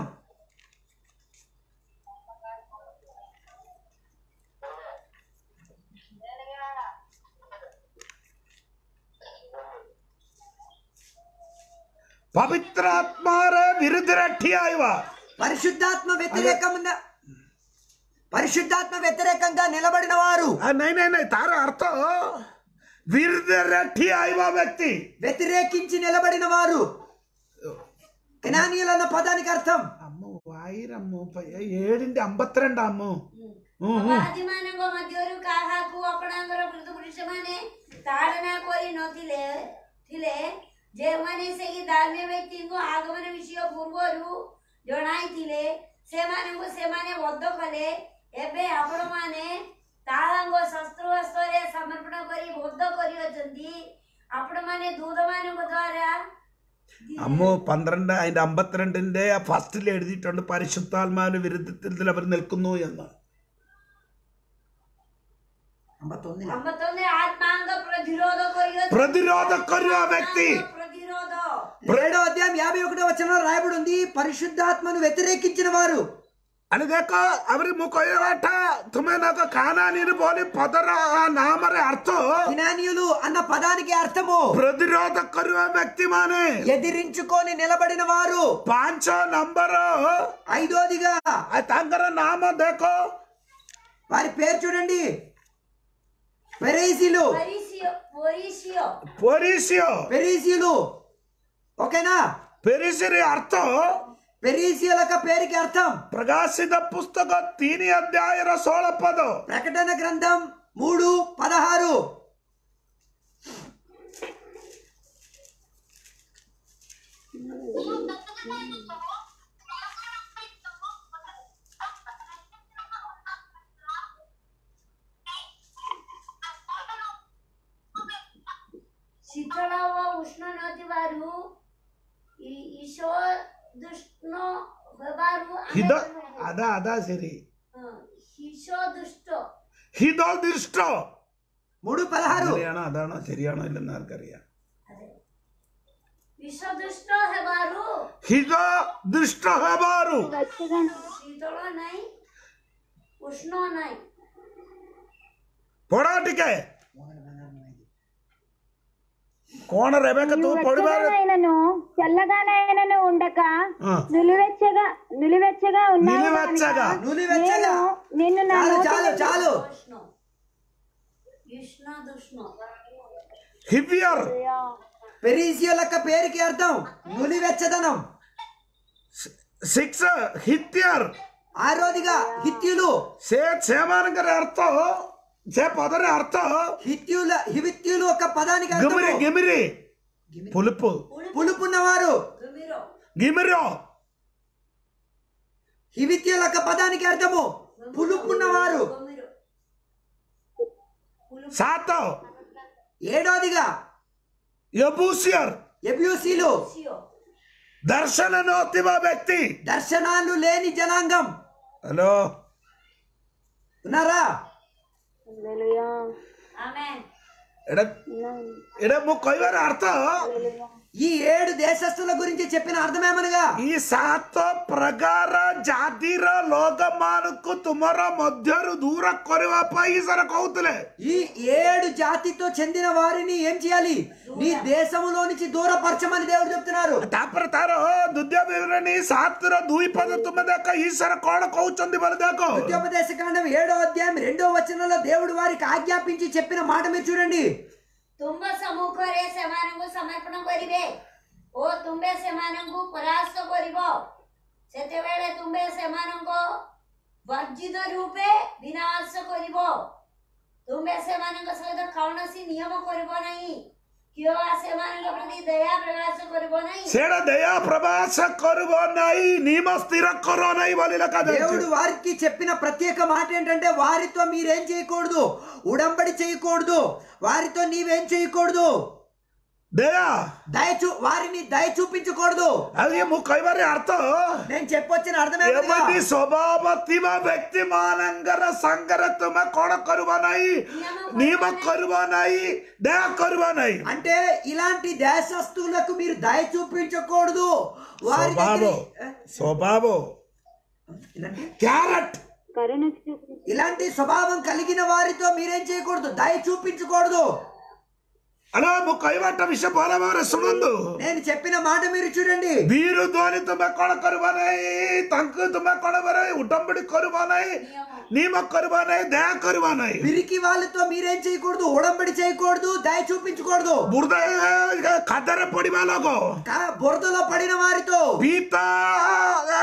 పవిత్రాత్మార విరుద్ధ ఠియాయవ పరిశుద్ధాత్మ వ్యతిరేకమున్న పరిశుద్ధాత్మ వ్యతిరేకంగా నిలబడిన వారు నై నై నై తార అర్థం విరుద్ధ ఠియాయవ వ్యక్తి వ్యతిరేకించి నిలబడిన వారు కెనానీయులు అన్న పదానికి అర్థం అమ్మో వాయిరమ్మో ఏడింటి అంబత్తిరెండు అమ్మో ଅପରାଧୀମାନଙ୍କ ମଧ୍ୟରୁ କାହାକୁ ଆପଣଙ୍କର ବୃଦ୍ଧ ପୁରୁଷମାନେ ତାଡ଼ନା କରି ନଥିଲେ ଥିଲେ ଯେଉଁମାନେ ସେହି ଧର୍ମୀୟ ବ୍ୟକ୍ତିଙ୍କୁ ଆଗମନ ବିଷୟ ପୂର୍ବରୁ ଜଣାଇଥିଲେ ସେମାନଙ୍କୁ ସେମାନେ ବଦ୍ଧ କଲେ ଏବେ ଆପଣମାନେ ତାହାଙ୍କ ଶସ୍ତ୍ର ହସ୍ତରେ ସମର୍ପଣ କରି ବୋଧ କରିଅଛନ୍ତି ଆପଣମାନେ ଦୂତମାନଙ୍କ ଦ୍ୱାରା അമ്മോ പന്ത്രണ്ട് അതിന്റെ അമ്പത്തിരണ്ടിന്റെ ഫസ്റ്റിൽ എഴുതിയിട്ടുണ്ട് പരിശുദ്ധാത്മാവിന് വിരുദ്ധത്തിൽ അവർ നിൽക്കുന്നു എന്ന് ಎಂಬತ್ತೊಂದಿನ ಅಂಬತ್ತೊಂದೇ ಆತ್ಮಾಂಗ ಪ್ರತಿರೋಧ ಕೊರಿಯೊಂದು പ്രതിരോധ കൊരുവ വ്യക്തി ಪ್ರತಿರೋಧ ఏడో అధ్యాయం యాభై ఒకటో వచనంలో రాయబడి ఉంది పరిశుద్ధాత్మను వ్యతిరేకించిన వారు అని देखो അവര് മുക്കൊയ്യവാട്ട തുമ്മെ നോക്ക കാനാനീര് പോലെ പതറ ആ നാമറെ അർത്ഥം జ్ఞానీయులు అన్న పదానికి అర్థము പ്രതിരോധ കൊരുവ വ്യക്തിമാനെ ఎదిరించుకొని నిలబడిన వారు പാഞ്ചോ നമ്പർ ఐదోదిగా താങ്കര നാമ देखो వారి పేరు చూడండి పెరీసీలు ಪರಿಸಿಯೋ ಪೊರಿಸಿಯೋ പൊരീസിയോ పెరీసీలు ఓకేనా പെരീസിന്റെ അർത്ഥം పెరీసీల యొక్క పేరుకి అర్థం ಪ್ರಕಾಶಿತ ಪುಸ್ತಕ ತೀನಿ ಅಧ್ಯಾಯರ ಸೋಳ ಪದ ప్రకటన గ్రంథం మూడు పదహారు ଶୀତଳ ଓ ଉଷ୍ଣ ନଥିବାରୁ ଇ- ଈଶୋ ଦୁଷ୍ଟ ହେବାରୁ ଆମେ ഹിത କଣ- അതാ അതാ ശരി ହଁ, ଈଶୋ ଦୁଷ୍ଟ ഹിതോ ദുഷ്ടോ మూడు పదహారు ശരിയാണോ അതാണോ ശരിയാണോ ഇല്ലെന്ന് ആർക്കറിയാം ଈଶ ଦୁଷ୍ଟ ହେବାରୁ ഹിതോ ദുഷ്ട ഹബാരു వచ్చగా ଶୀତଳ ନାହିଁ ଉଷ୍ଣ ନାହିଁ ପଢା ଟିକେ କଣ ରେବେକା ତୁ ପଢିବାର వెచ్చగానైనను చల్లగానైనను ఉండక ఆ. నిలువెచ్చగా నిలువెచ్చగా ఉన్నావు నిలువెచ్చగా. కనుక నులివెచ్చగా. నేను నిన్ను నా చాలు నోటి చాలు చాలు ఉష్ణ ఉష్ణ దుష్ణ ഹിവിയർ పెరీసీల యొక్క పేరుకి అర్థం నులివెచ్చదనం സിക്സ് ഹിത്യർ ఆరోదిగా హిత్యులు ସେ ସେମାନଙ୍କର ଅର୍ଥ ସେ ପଦର ଅର୍ଥ హిత్యుల హివిత్యులు ఒక పదానికి ഗിമിരി అర్థము ഗിമിരി പുലിപ്പ് పులుపున్నవారు గమిరో ഗിമിരോ హివిత్యుల యొక్క పదానికి అర్థము పులుపున్నవారు గమిరో സാത്തോ ఏడోదిగా യബൂസിയർ ఎబ్యూసీలు సియో ദർശന നോത്തിവ വ്യക്തി దర్శనాలు లేని జనాంగం ഹലോ ఉన్నారా ఆమేన్ എടാ എടാ മു କହିବାର ଅର୍ଥ ఈ ఏడు దేశస్థుల గురించి చెప్పిన అర్థమేమనగా ఈ ସାତ ପ୍ରକାର ଜାତିର ଲୋକମାନଙ୍କୁ ତୁମର ମଧ୍ୟରୁ ଦୂର କରିବା ପାଇଁ ఈశ్వర କହୁଥିଲେ ఈ ఏడు జాతితో చెందిన వారిని ఏం చేయాలి నీ దేశములో నుంచి దూరపరచమని దేవుడు చెప్తున్నారు ତାପରେ ତାର ଦ୍ୱିତୀୟ ବିବରଣୀ ସାତର ଦୁଇ ପଦ ତୁମେ ଦେଖ ఈశ్వର କଣ କହୁଛନ୍ତି ବୋଲି ଦେଖ ఉద్యోపదేశ కాండం ఏడో అధ్యాయం రెండో వచనంలో దేవుడు వారికి ఆజ్ఞాపించి చెప్పిన మాట మీరు చూడండి ତୁମ୍ଭ ସମ୍ମୁଖରେ ସେମାନଙ୍କୁ ସମର୍ପଣ କରିବେ ଓ ତୁମ୍ଭେ ସେମାନଙ୍କୁ ପରାସ୍ତ କରିବ ସେତେବେଳେ ତୁମ୍ଭେ ସେମାନଙ୍କ ବର୍ଜିତ ରୂପେ ବିନାଶ କରିବ ତୁମ୍ଭେ ସେମାନଙ୍କ ସହିତ କୌଣସି ନିୟମ କରିବ ନାହିଁ କିମ୍ବା ସେମାନଙ୍କ ପ୍ରତି ଦୟା ପ୍ରକାଶ କରିବ ନାହିଁ ସେଇଟା ଦୟା ପ୍ରବାସ କରିବ ନାହିଁ ନିୟମ ସ୍ଥିର କର ନାହିଁ ବୋଲି ଲେଖାଯାଇଛି దేవుడు వారికి చెప్పిన ప్రత్యేక మాట ఏంటంటే వారితో మీరేం చేయకూడదు ఉడంబడి చేయకూడదు వారితో నీవేం చేయకూడదు ଦୟା దయ చూ వారిని దయ చూపించకూడదు ଆଉ ଇଏ ମୁଁ କହିବାର ଅର୍ଥ నేను చెప్పొచ్చిన అర్థమే ଏମିତି ସ୍ୱଭାବ ଥିବା ବ୍ୟକ୍ତି ମାନଙ୍କର ସାଙ୍ଗରେ ତୁମେ କଣ କରିବ ନାହିଁ ନିୟମ କରିବ ନାହିଁ ଦୟା କରିବ ନାହିଁ అంటే ఇలాంటి దేశస్తులకు మీరు దయ చూపించకూడదు వారి స్వభావ దగ్గర స్వభావ ఇలాంటి క్యారెట్ కరుణ చూపు ఇలాంటి స్వభావం కలిగిన వారితో మీరేం చేయకూడదు దయ చూపించకూడదు అలా ମୁଁ କହିବାଟା ବିଷୟ ଭଲ ଭାବରେ ଶୁଣନ୍ତୁ నేను చెప్పిన మాట మీరు చూడండి ବୀର ଧ୍ୱନି ତୁମେ କଣ କରିବ ନାହିଁ ତାଙ୍କୁ ତୁମେ କଣ କରିବ ନାହିଁ ଉଡମ୍ବଡି କରିବ ନାହିଁ ନିୟମ କରିବ ନାହିଁ ଦୟା କରିବ ନାହିଁ పిరికి వాళ్ళతో మీరేం చేయకూడదు ఉడంబడి చేయకూడదు దయ చూపించకూడదు ବୁର୍ଦ ଖାଦ୍ୟରେ ପଡିବା ଲୋକ కా- బురదలో పడిన వారితో ପିତା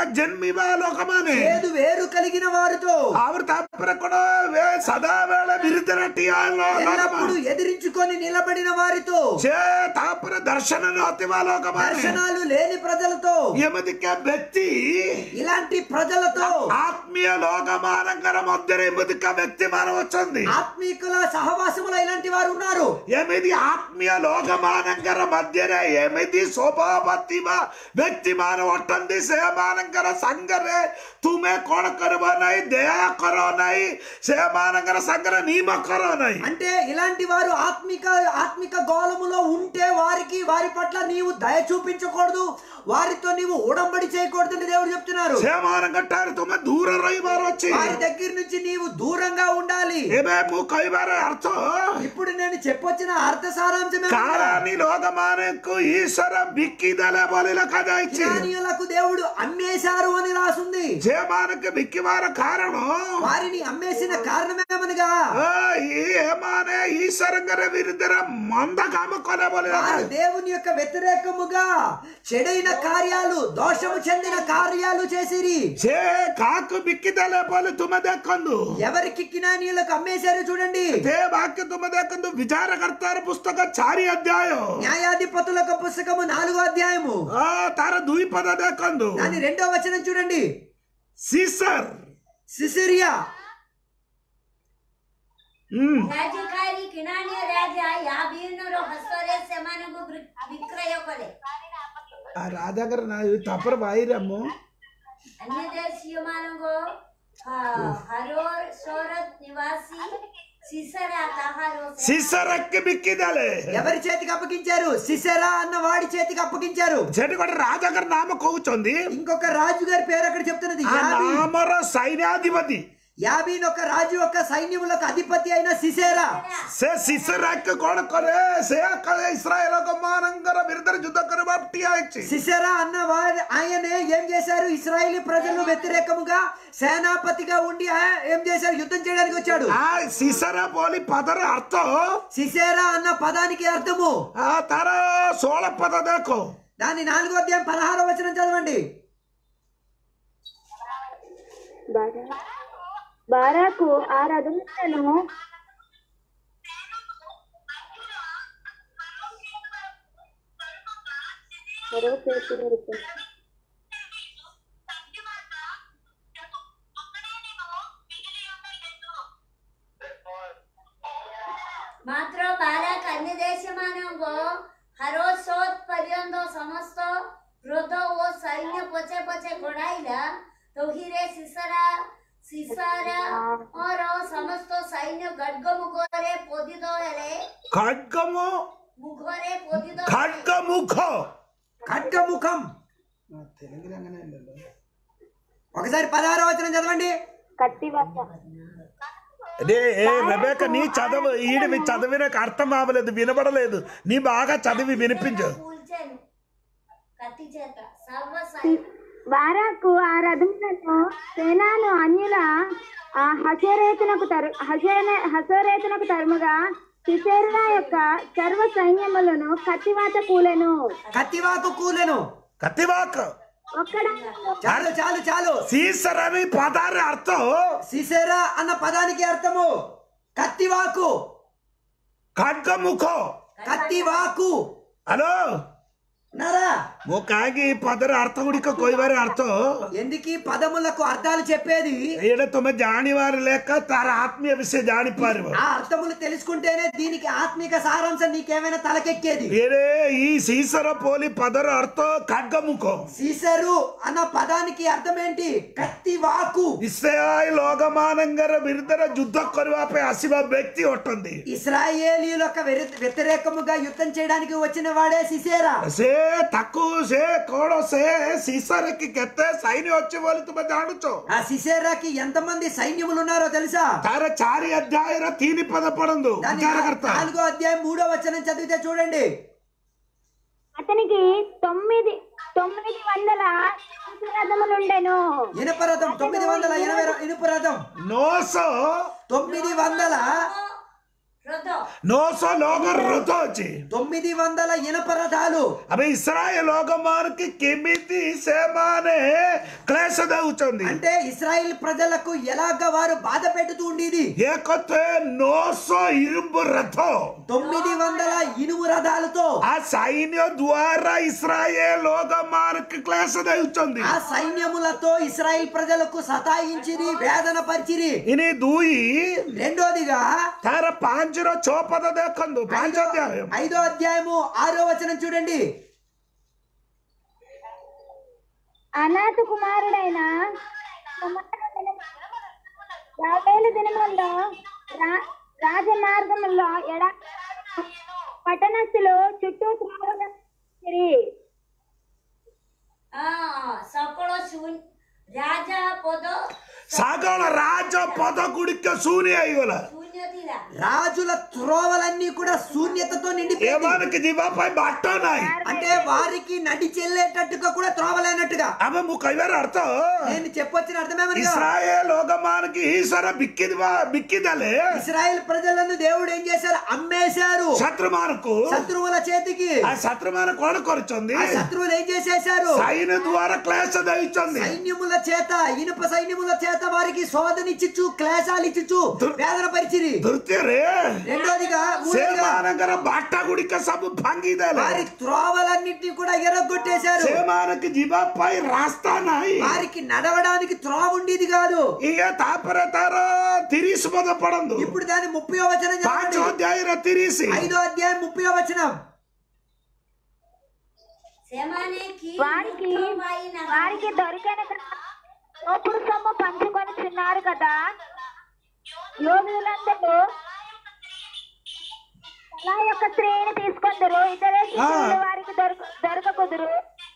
ಜನ್ಮಿವ ಲೋಕಮಾನೆ చేదు వేరు కలిగిన వారితో ಅವ್ರ ತಾಪರ ಕೂಡ ವೇ- ಸದಾ ವೇಳೆ ಬಿರುದರಟ್ಟಿಯ ఎల్లప్పుడు ఎదిరించుకొని నిలబడిన వారితో ಚೇ ತಾಪರ ದರ್ಶನ ಹತ್ತಿವ ಲೋಕಮಾನೆ దర్శనాలు లేని ప్రజలతో ಎಮದಿಕ್ಕೆ ವ್ಯಕ್ತಿ ఇలాంటి ప్రజలతో ఆత్మీయ లోకమానంకర మధ్య ఎముదిక వ్యక్తి మనం వచ్చింది ఆత్మీకుల సహవాసములో ఇలాంటి వారు ఉన్నారు ఎమిది ఆత్మీయ లోకమానంకర మధ్యనే ఎమిది శోభాపతిమ వ్యక్తి మానవ ఒట్టంది సేమానంకర సంగరే తుమే కోణ కరువనాయి దయా కరోనాయి సేమానంకర సంగర నీమ కరోనాయి అంటే ఇలాంటి వారు ఆత్మిక ఆత్మిక గోళములో ఉంటే వారికి వారి పట్ల నీవు దయ చూపించకూడదు వారితో నీవు ఉడంబడి చేయకూడదని దేవుడు చెప్తున్నారు సేమానం కట్టారు తుమ్మె దూర రవివారు వచ్చి వారి దగ్గర నుంచి నీవు దూరంగా ఉండాలి ఏమే ముఖైవార అర్థం ఇప్పుడు నేను చెప్పొచ్చిన అర్థ సారాంశమే కారాని లోకమానకు ఈశ్వర బిక్కిదల బలిల కథ ఇచ్చి జ్ఞానీయులకు దేవుడు అమ్మేశారు అని రాసుంది జయమానకు బిక్కివార కారణం వారిని అమ్మేసిన కారణమేమనగా ఆ, ఈ ఏమానే ఈశ్వరంగర విరుద్ధర మంద కామ కొనబోలేదు వారు దేవుని యొక్క వ్యతిరేకముగా చెడైన కార్యాలు దోషము చెందిన కార్యాలు చేసిరి చే కాకు బిక్కిదల బలి తుమ దక్కందు ఎవరికి జ్ఞానీయులకు అమ్మేశారు చూడండి తే వాక్య తుమ దక్కందు విచారకర్తార పుస్తక చారి అధ్యాయం న్యాయాధిపతులకు పుస్తకము నాలుగో అధ్యాయము ఆ తార ద్వీపద దక్కందు దాని రెండో వచనం చూడండి సీసర్ సిసిరియా ಹ್ಮ್ ରାଜକାରୀ କିଣାଣିଆ ରାଜା ୟାବୀନର ହସ୍ତରେ ସେମାନଙ୍କୁ ବି- ବିକ୍ରୟ କଲେ ಆ ರಾಜಾಗರ ನಾವು ತಪ್ಪರ ಬಾಯಿರಮ್ಮ ଅନ୍ୟ ଦେଶୀୟମାନଙ୍କ ହରୋର ସୋରତ ନିବାସୀ ସିସରା ତାହାର ಸೀಸರಕ್ಕೆ ಬಿಕ್ಕಿದ್ದಾಳೆ ఎవరి చేతికి అప్పగించారు సిసెరా అన్న వాడి చేతికి అప్పగించారు చెట్టు కూడా రాజాగారి నామ కోగుచుంది ఇంకొక రాజు గారి పేరు అక్కడ చెప్తున్నది ఆ యాబీ. నామర సైన్యాధిపతి యాబీన్ ఒక రాజు యొక్క సైన్యములకు అధిపతి అయిన సిసేరా ସେ ସିସରାକ କଣ କରେ ସେ କଳେ ଇସ୍ରାଏଲ ମାନଙ୍କର ବିରୁଦ୍ଧରେ ଯୁଦ୍ଧ କରିବା ଠିଆ ହେଇଛି సిసెరా అన్న వారి ఆయనే ఏం చేశారు ఇస్రాయేలీ ప్రజలు వ్యతిరేకముగా సేనాపతిగా ఉండి ఆ ఏం చేశారు యుద్ధం చేయడానికి వచ్చాడు ఆ సిసర పోలి పదర అర్థ సిసేరా అన్న పదానికి అర్థము ఆ తర సోళ పద దేకో దాని నాలుగో అధ్యాయం పదహారో వచనం చదవండి బారా- బారాకు ఆ రథములను మరో పేరు నిరుపు. ମାତ୍ର ବାରାକ ଅନ୍ୟ ଦେଶମାନଙ୍କ ହାରୋସୋତ ପର୍ଯ୍ୟନ୍ତ ସମସ୍ତ କ୍ରୋଧ ଓ ସୈନ୍ୟ ପଛେ ପଛେ ଗୋଡ଼ାଇଲା ତହିରେ ସିସରା ସିସାରାର ସମସ୍ତ ସୈନ୍ୟ ଗଡ୍ଗ ମୁଖରେ ପୋଦିତ ହେଲେ ఖడ్గము ମୁଖରେ ପୋଦିତ ఖడ్గ ముఖ ఖడ్గముఖం ఒకసారి పదహారో వచనం చదవండి కత్తివాత అదే ఏ రెబేక నీ చదవ ఈడి చదివినకు అర్థం అవ్వలేదు వినబడలేదు నీ బాగా చదివి వినిపించు కూల్చెను కత్తి చేత సర్వ సైన్య బారాకు ఆ రథములను సేనాను అన్యుల ఆ హసరేతునకు తరు హసేన హసరేతునకు తరుముగా సిసేరా యొక్క సర్వ సైన్యములను కత్తివాత కూలెను కత్తివాకు కూలెను కత్తివాక్ ఒక్కడ చాలు చాలు చాలు సీసరని పదారి అర్థం సిసేరా అన్న పదానికి అర్థము కత్తివాకు ఖడ్గ ముఖ కత్తివాకు హలో ఉన్నారా ମୁଁ କାହିଁକି ఈ ପଦର ଅର୍ଥ ଗୁଡ଼ିକ କହିବାର ଅର୍ଥ ఎందుకు ఈ పదములకు అర్థాలు చెప్పేది ଏଇଟା ତୁମେ ଜାଣିବାର ଲେଖ ତାର ఆత్మీయ విషయం ଜାଣିପାରିବ ఆ అర్థములు తెలుసుకుంటేనే దీనికి ఆత్మిక సారాంశం నీకేమైనా తలకెక్కేది ଏରେ ఈ శీసర పోలి పదର ଅର୍ଥ ఖడ్గముఖ సీసరు అన్న పదానికి అర్థం ఏంటి కత్తివాకు ଇସ୍ରାଏଲ ଲୋକମାନଙ୍କର ବିରୁଦ୍ଧରେ ଯୁଦ୍ଧ କରିବା ପାଇଁ ଆସିବା ବ୍ୟକ୍ତି ଅଟନ୍ତି ఇస్రాయేలీల యొక్క వెరి- వ్యతిరేకముగా యుద్ధం చేయడానికి వచ్చిన వాడే సిసేరా ସେ ତାକୁ ସେ କଣ ସେ ଶୀଷରେ କେତେ ସୈନ୍ୟ ଅଛି ବୋଲି ତୁମେ ଜାଣୁଛ ఆ సిసేరాకి ఎంతమంది సైన్యములు ఉన్నారో తెలుసా ତାର ଚାରି ଅଧ୍ୟାୟର ତିନି పద పడందు దాని విచారకర్త నాలుగో అధ్యాయం మూడో వచనం చదివితే చూడండి అతనికి తొమ్మిది తొమ్మిది వందల రథములుండెను ఇనుప రథం తొమ్మిది వందల ఎనభై ర- ఇనుప రథం ନଅଶହ తొమ్మిది వందల ହ୍ରଦ ନଅଶହ ଲୋକର ରଥ ଅଛି తొమ్మిది వందల ఇనప రథాలు ଆମେ ଇସ୍ରାଏଲ ଲୋକମାନଙ୍କୁ କେମିତି ସେମାନେ କ୍ଳେ క్లేశ దవుతుంది అంటే ఇస్రాయిల్ ప్రజలకు ఎలాగ వారు బాధ పెడుతూ ఉండేది ఏకొతే నోసో ఇరుంబు రథం తొమ్మిది వందల ఇనుము రథాలతో ఆ సైన్య ద్వారా ఇస్రాయేల్ లోకమానికి క్లేశ దవుతుంది ఆ సైన్యములతో ఇస్రాయిల్ ప్రజలకు సతాయించిరి వేదన పరిచిరి ఇని దూయి రెండోదిగా తార పాంచరో చోపద దేకందు పాంచోధ్యాయం ఐదో అధ్యాయము ఆరో వచనం చూడండి అనాథ కుమారుడైన కుమారుడు దినము- యాభైల దినములలో రా- రాజమార్గములో ఎడ పట్టణస్థులు చుట్టూ త్రోవగా ఆ, సకల శూన్ రాజా పద సగల రాజ పద గుడిక శూన్య అయ్యోల శూన్యతిరా రాజుల త్రోవలన్నీ కూడా శూన్యతతో నిండిపోయింది ఏమానికి దివాపై బట్టనాయి అంటే వారికి నడి చెల్లేటట్టుగా కూడా త్రోవలేనట్టుగా అవ ము కైవర అర్థ నేను చెప్పొచ్చిన అర్థమేమనగా ఇస్రాయేల్ లోకమానికి ఈశ్వర బిక్కిది బిక్కిదలే ఇస్రాయేల్ ప్రజలను దేవుడు ఏం చేశారు అమ్మేశారు శత్రుమానకు శత్రువుల చేతికి ఆ శత్రుమాన కోణ కొరుచుంది ఆ శత్రువులు ఏం చేసేశారు సైన్య ద్వారా క్లేశ దయించింది సైన్యముల చేత ఇనుప సైన్యముల చేత వారికి శోధనిచ్చిచ్చు క్లేశాలు ఇచ్చిచ్చు వేదన పరిచిరి దుర్తిరే రెండోదిగా మూడోదిగా సేమానగర బాట గుడిక సబు భంగిదలే వారి త్రోవలన్నింటినీ కూడా ఎరగొట్టేశారు సేమానకి జిబాపై రాస్తా నాయి వారికి నడవడానికి త్రోవ ఉండేది కాదు ಈಗ ತಾಪರ ತಾರ ತಿರಿಸಿ ಪದ ಪಡಂದು ఇప్పుడు దాని ముప్పై వచనం ಪಾಂಚ చదవండి ಅಧ್ಯಾಯ ತಿರಿಸಿ ఐదో అధ్యాయం ముప్పై వచనం సెమానేకి వారికి పైన వారికి దొరికిన తోపుడు సొమ్ము పంచుకొని తిన్నారు కదా యోగులందరూ తలా యొక్క స్త్రీని తీసుకొందరు ఇతరే శిశువులు వారికి దొరక దొరకకుదురు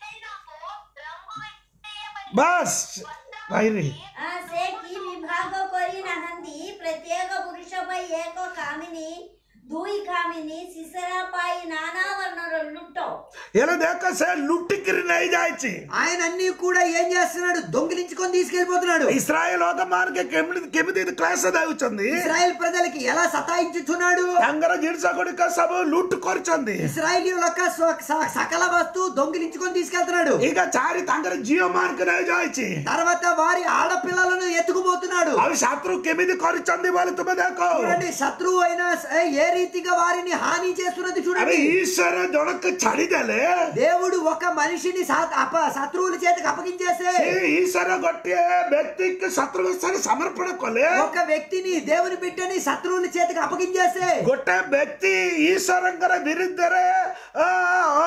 ಬಸ್ ಬೈರಿ ఆ సేకి విభాగ କରି ନାହାନ୍ତି ପ୍ରତ୍ୟେକ ପୁରୁଷ ପାଇଁ ଏକ କାମିନୀ ଦୁଇ କାମିନୀ ଶିଶରା ପାଇଁ ନାନା ବର୍ଣ୍ଣର ଲୁଟ ಎಲ್ಲ ದೇಕ ಸೇ ಲುಟ್ಟಿಕಿರಿ ನೈ ಜಾಯ್ಚಿ ఆయన అన్ని కూడా ఏం చేస్తున్నాడు దొంగిలించుకొని తీసుకెళ్లిపోతున్నాడు ఇస్రాయేల్ లోకమానికి కెమిది కెమిది క్లాస్ దావుచుంది ఇస్రాయెల్ ప్రజలకి ఎలా సతాయించుచున్నాడు అంగర జిడ్స కొడుక సబు లుట్టు కొరుచుంది ఇస్రాయల్ యొక్క స్వ- స- సకల వస్తువు దొంగిలించుకొని తీసుకెళ్తున్నాడు ಈಗ చారి తంగర జియో మార్క్ నై జాಯ್చి తర్వాత వారి ఆడపిల్లలను ఎత్తుకుపోతున్నాడు అవి శత్రు కెమిది కొరుచుంది వాళ్ళు తుమ దేకో చూడండి శత్రువు అయినా స- ఏ రీతిగా వారిని హాని చేస్తున్నది అవి చూడండి ఈశ్వర దొడక చడిదలే దేవుడు ఒక మనిషిని సా- అప- శత్రువుల చేతికి అప్పగించేస్తే ఈశ్వర గొట్టే వ్యక్తికి శత్రువు సమర్పణ కొలే ఒక వ్యక్తిని దేవుని బిడ్డని శత్రువుల చేతికి అప్పగించేస్తే ଗୋଟେ ବ୍ୟକ୍ତି ଈଶ୍ୱରଙ୍କର ବିରୁଦ୍ଧରେ ଅ, ଅ,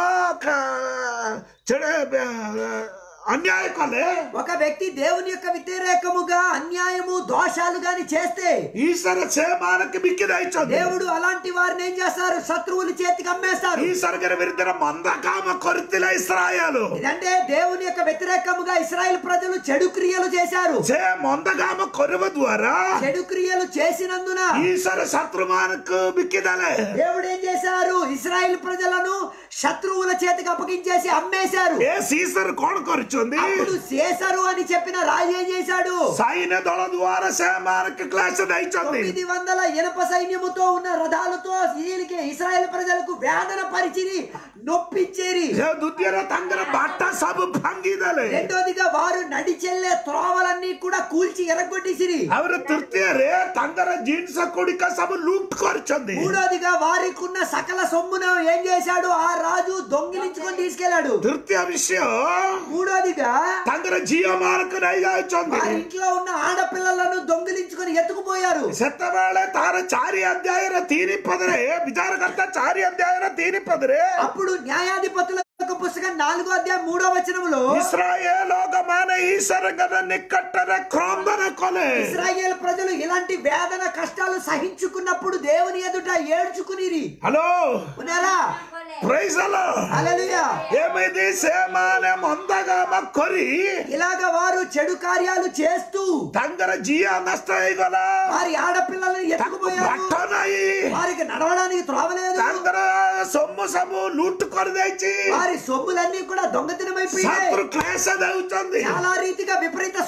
କ- ଛେଡ଼େ, ଅ, ଅନ୍ୟାୟ କଲେ ఒక వ్యక్తి దేవుని యొక్క వ్యతిరేకముగా అన్యాయము దోషాలు గాని చేస్తే ଈଶ୍ୱର ସେମାନଙ୍କୁ ବିକି ଦେଇଛନ୍ତି దేవుడు అలాంటి వారిని ఏం చేస్తారు శత్రువుల చేతికి అమ్మేస్తారు ଈଶ୍ୱରଙ୍କର ବିରୁଦ୍ଧରେ ମନ୍ଦ କାମ କରିଥିଲା ଇସ୍ରାଏଲ ఇదంటే దేవుని యొక్క వ్యతిరేకముగా ఇస్రాయేల్ ప్రజలు చెడు క్రియలు చేశారు ସେ ମନ୍ଦ କାମ କରିବା ଦ୍ୱାରା చెడు క్రియలు చేసినందున ଈଶ୍ୱର ଶତ୍ରୁମାନଙ୍କୁ ବିକିଦେଲେ దేవుడు ఏం చేశారు ఇస్రాయేల్ ప్రజలను శత్రువుల చేతికి అప్పగించేసి అమ్మేశారు ଏ ଈଶ୍ୱର କଣ କରିଛନ୍ତି అప్పుడు చేశారు అని చెప్పిన రాజు ఏం చేశాడు ସୈନ୍ୟ ଦଳ ଦ୍ୱାରା ସେମାନଙ୍କୁ କ୍ଲାସ ଦେଇଛନ୍ତି తొమ్మిది వందల ఇనప సైన్యముతో ఉన్న రథాలతో వీళ్ళకి ఇస్రాయేల్ ప్రజలకు వేదన పరిచిని నొప్పించేరి ସେ ଦ୍ୱିତୀୟରେ ତାଙ୍କର ବାଟ ସବୁ ଭାଙ୍ଗିଦେଲେ రెండోదిగా వారు నడిచెళ్లే త్రోవలన్నీ కూడా కూల్చి ఎరగొట్టేసిరి ಅವರ ತೃତୀୟରେ ତାଙ୍କର ଜିନିଷ ଗୁଡ଼ିକ ସବୁ ଲୁଟ୍ କରିଛନ୍ତି మూడోదిగా వారికి ఉన్న సకల సొమ్మును ఏం చేశాడు ఆ రాజు దొంగిలించుకొని తీసుకెళ్లాడు ତୃତୀୟ ବିଷୟ మూడోదిగా ତାଙ୍କର ଝିଅ ମାନଙ୍କୁ ନେଇ వారి ଯାଉଛନ୍ତି ఇంట్లో ఉన్న ఆడపిల్లలను దొంగిలించుకొని ఎత్తుకుపోయారు ସେତେବେଳେ ତାର ଚାରି ଅଧ୍ୟାୟର ତିନି ପଦରେ ବିଚାରକର୍ତ୍ତା ଚାରି ଅଧ୍ୟାୟର ତିନି ପଦରେ అప్పుడు న్యాయాధిపతుల యొక్క పుస్తకం నాలుగో అధ్యాయం మూడో వచనములో ଇସ୍ରାଏଲ ଲୋକମାନେ ଈଶ୍ୱରଙ୍କର ନିକଟରେ କ୍ରନ୍ଦନ କଲେ ఇస్రాయేల్ ప్రజలు ఇలాంటి వేదన కష్టాలు సహించుకున్నప్పుడు దేవుని ఎదుట ఏడ్చుకునిరి ହ୍ୟାଲୋ ఉన్నారా କଲେ ପ୍రైజ్ హల్లెలూయా ଏମିତି ସେମାନେ ମନ୍ଦକାମ କରି ఇలాగ వారు చెడు కార్యాలు చేస్తూ ତାଙ୍କର ଝିଅ ନଷ୍ଟ ହେଇଗଲା వారి ఆడపిల్లలను ତାଙ୍କୁ ఎత్తుకుపోయారు ବାଟ ନାହିଁ వారికి నడవడానికి త్రోవలేదు ତାଙ୍କର ସୋମୁ ସବୁ ଲୁଟ୍ କରିଦେଇଛି వారి సొమ్ములన్నీ కూడా దొంగతనమైపోయాయి ଶତ୍ରୁ କ୍ଲେଶ ଦେଉଛନ୍ତି చాలా రీతిగా విపరీత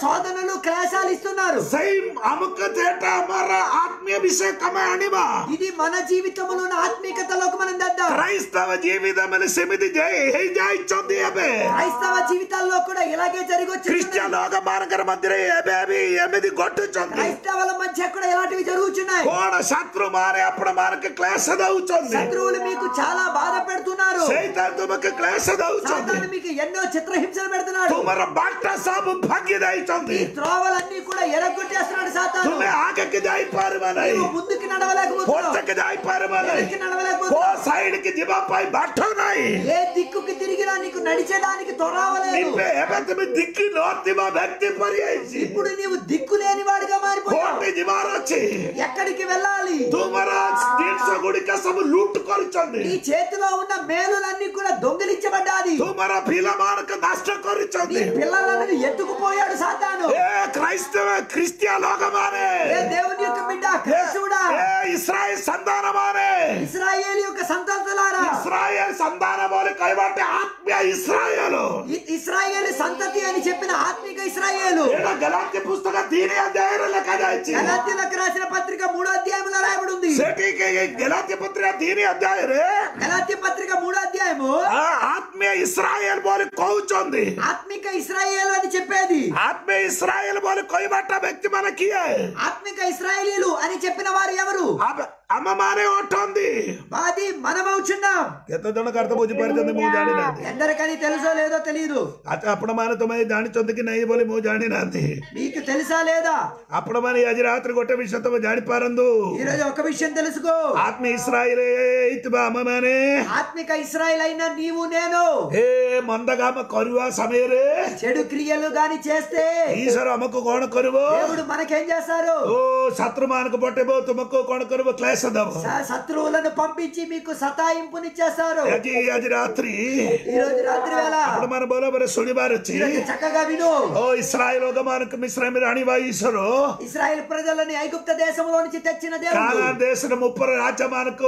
శోధనలు క్లేశాలు ఇస్తున్నారు सही अमुक जेटा हमारा आत्मीय विषय कमे आनिबा ఇది మన జీవితంలో ఉన్న ఆత్మీయతలోకి మనం తెద్దాం క్రైస్తవ జీవితమని సెమిది జై హై ଯାଇଛନ୍ତି ଏବେ క్రైస్తవ జీవితాల్లో కూడా ఇలాగే జరిగొచ్చు ଖ୍ରୀଷ୍ଟିଆନ ଲୋକମାନଙ୍କର ମଧ୍ୟରେ ଏବେ ବି ଏମିତି ଘଟୁଛନ୍ତି క్రైస్తవుల మధ్య కూడా ఇలాంటివి జరుగుతున్నాయి କଣ ଶତ୍ରୁ ମାନେ ଆପଣ ମାନଙ୍କୁ କ୍ଲେଶ ଦଉଛନ୍ତି శత్రువులు మీకు చాలా బాధ పెడుతున్నారు ସେଇଟା ତୁମକୁ କ୍ଲେଶ ଦଉଛନ୍ତି సాతాను మీకు ఎన్నో చిత్రహింసలు పెడుతున్నాడు ତୁମର ବାଟ ସବୁ ଭାଙ୍ଗି ଦେଇଛନ୍ତି ఈ త్రోవలన్నీ కూడా ఎరగొట్టేస్తున్నాడు సాతాను ତୁମେ ଆଗକୁ ଯାଇପାରିବ ନାହିଁ నువ్వు ముందుకు నడవలేకపోతున్నావు ପଛକୁ ଯାଇପାରିବ ନାହିଁ వెనక్కి କୋ నడవలేకపోతున్నావు ସାଇଡ୍ କି ଯିବା ପାଇଁ ବାଟ ନାହିଁ ఏ దిక్కుకి తిరిగినా నీకు నడిచేదానికి తొరావలేదు ଏବେ ଏବେ ତୁମେ ଦିକି ନଥିବା ବ୍ୟକ୍ତି ପରିଯାଇଛି ఇప్పుడు నీవు దిక్కు లేని వాడిగా మారిపోయావు କୋଉଠି ଯିବାର ଅଛି ఎక్కడికి వెళ్ళాలి ତୁମର ଜିନିଷ ଗୁଡ଼ିକ ସବୁ ଲୁଟ କରୁଛନ୍ତି నీ చేతిలో ఉన్న మేలులన్నీ కూడా దొంగిలించబడ్డాది ତୁମର ପିଲାମାନଙ୍କୁ ନଷ୍ଟ నీ କରୁଛନ୍ତି పిల్లలను ఎత్తుకుపోయాడు సాతాను ଏ କ୍రైସ୍ତవ ଖ୍ରୀଷ୍ଟିଆନ ଲୋକମାନେ ఏ దేవుని యొక్క బిడ్డ క్రైస్తవుడా ଏ ଇସ୍ରାଏଲ ସନ୍ତାନ ମାନେ ఇస్రాయేల్ యొక్క సంతతులారా ଇସ୍ରାଏଲ ସନ୍ତାନ ବୋଲି କହିବାଟେ ଆତ୍ମୀୟ ଇସ୍ରାଏଲ ఇ- ఇస్రాయేల్ సంతతి అని చెప్పిన ఆత్మిక ఇస్రాయేలు ଏଇଟା ଗଲାତି ପୁସ୍ତକ ତିନି ଅଧ୍ୟାୟରେ ଲେଖାଯାଇଛି గలాతీలకు రాసిన పత్రిక మూడో అధ్యాయంలో రాయబడి ఉంది ସେଠି ଗଲାତି ପତ୍ରିକା ତିନି ଅଧ୍ୟାୟରେ గలాతీ పత్రిక మూడో అధ్యాయము ଆ, ଆତ୍ମୀୟ ଇସ୍ରାଏଲ ବୋଲି କହୁଛନ୍ତି ఆత్మిక ఇస్రాయేల్ అని చెప్పేది ଆତ୍ମୀୟ ଇସ୍ରାଏଲ ବୋଲି କହିବାଟା ବ୍ୟକ୍ତି ମାନେ କିଏ ఆత్మిక ఇస్రాయేలీలు అని చెప్పిన వారు ఎవరు ଆମ- ଆମମାନେ ଅଟନ୍ତି మాది మనమవుచున్నాం କେତେ ଜଣ କାର୍ତ୍ତ ବୁଝିପାରିଛନ୍ତି ମୁଁ ଜାଣିନାହାନ୍ତି ఎందరికని తెలుసో లేదో తెలియదు ଆଚ୍ଛା ଆପଣମାନେ ତୁମେ ଜାଣିଛନ୍ତି କି ନାହିଁ ବୋଲି ମୁଁ ଜାଣିନାହାନ୍ତି మీకు తెలుసా లేదా ଆପଣମାନେ ଆଜି ରାତିରେ ଗୋଟେ ବିଷୟ ତମେ ଜାଣିପାରନ୍ତୁ ఈ రోజు ఒక విషయం తెలుసుకో ଆତ୍ମୀୟ ଇସ୍ରାଏଲ ହେଇଥିବା ଆମମାନେ ఆత్మిక ఇస్రాయేల్ అయిన నీవు నేను ଏ ମନ୍ଦ କାମ କରିବା ସମୟରେ చెడు క్రియలు గాని చేస్తే ଈଶ୍ୱର ଆମକୁ କଣ କରିବ దేవుడు మనకేం చేస్తారు ଓ ଶତ୍ରୁ ମାନଙ୍କୁ ପଠେଇବ ତୁମକୁ କଣ କରିବ କ୍ଲେଶ ଦବ స- శత్రువులను పంపించి మీకు సతాయింపునిచ్చేస్తారు ଆଜି ଆଜି ରାତ୍ରି ఈ రోజు రాత్రి వేళ ଆପଣମାନେ ଭଲ ଭାବରେ ଶୁଣିବାର ଅଛି ఈ రోజు చక్కగా విను ଓ ଇସ୍ରାଏଲ ଲୋକମାନଙ୍କୁ ମିଶ୍ରମରେ ଆଣିବା ଈଶ୍ୱର ఇస్రాయేల్ ప్రజలని ఐగుప్త దేశంలో నుంచి తెచ్చిన దేవుడు କାନା ଦେଶର ମୁପର ରାଜାମାନଙ୍କୁ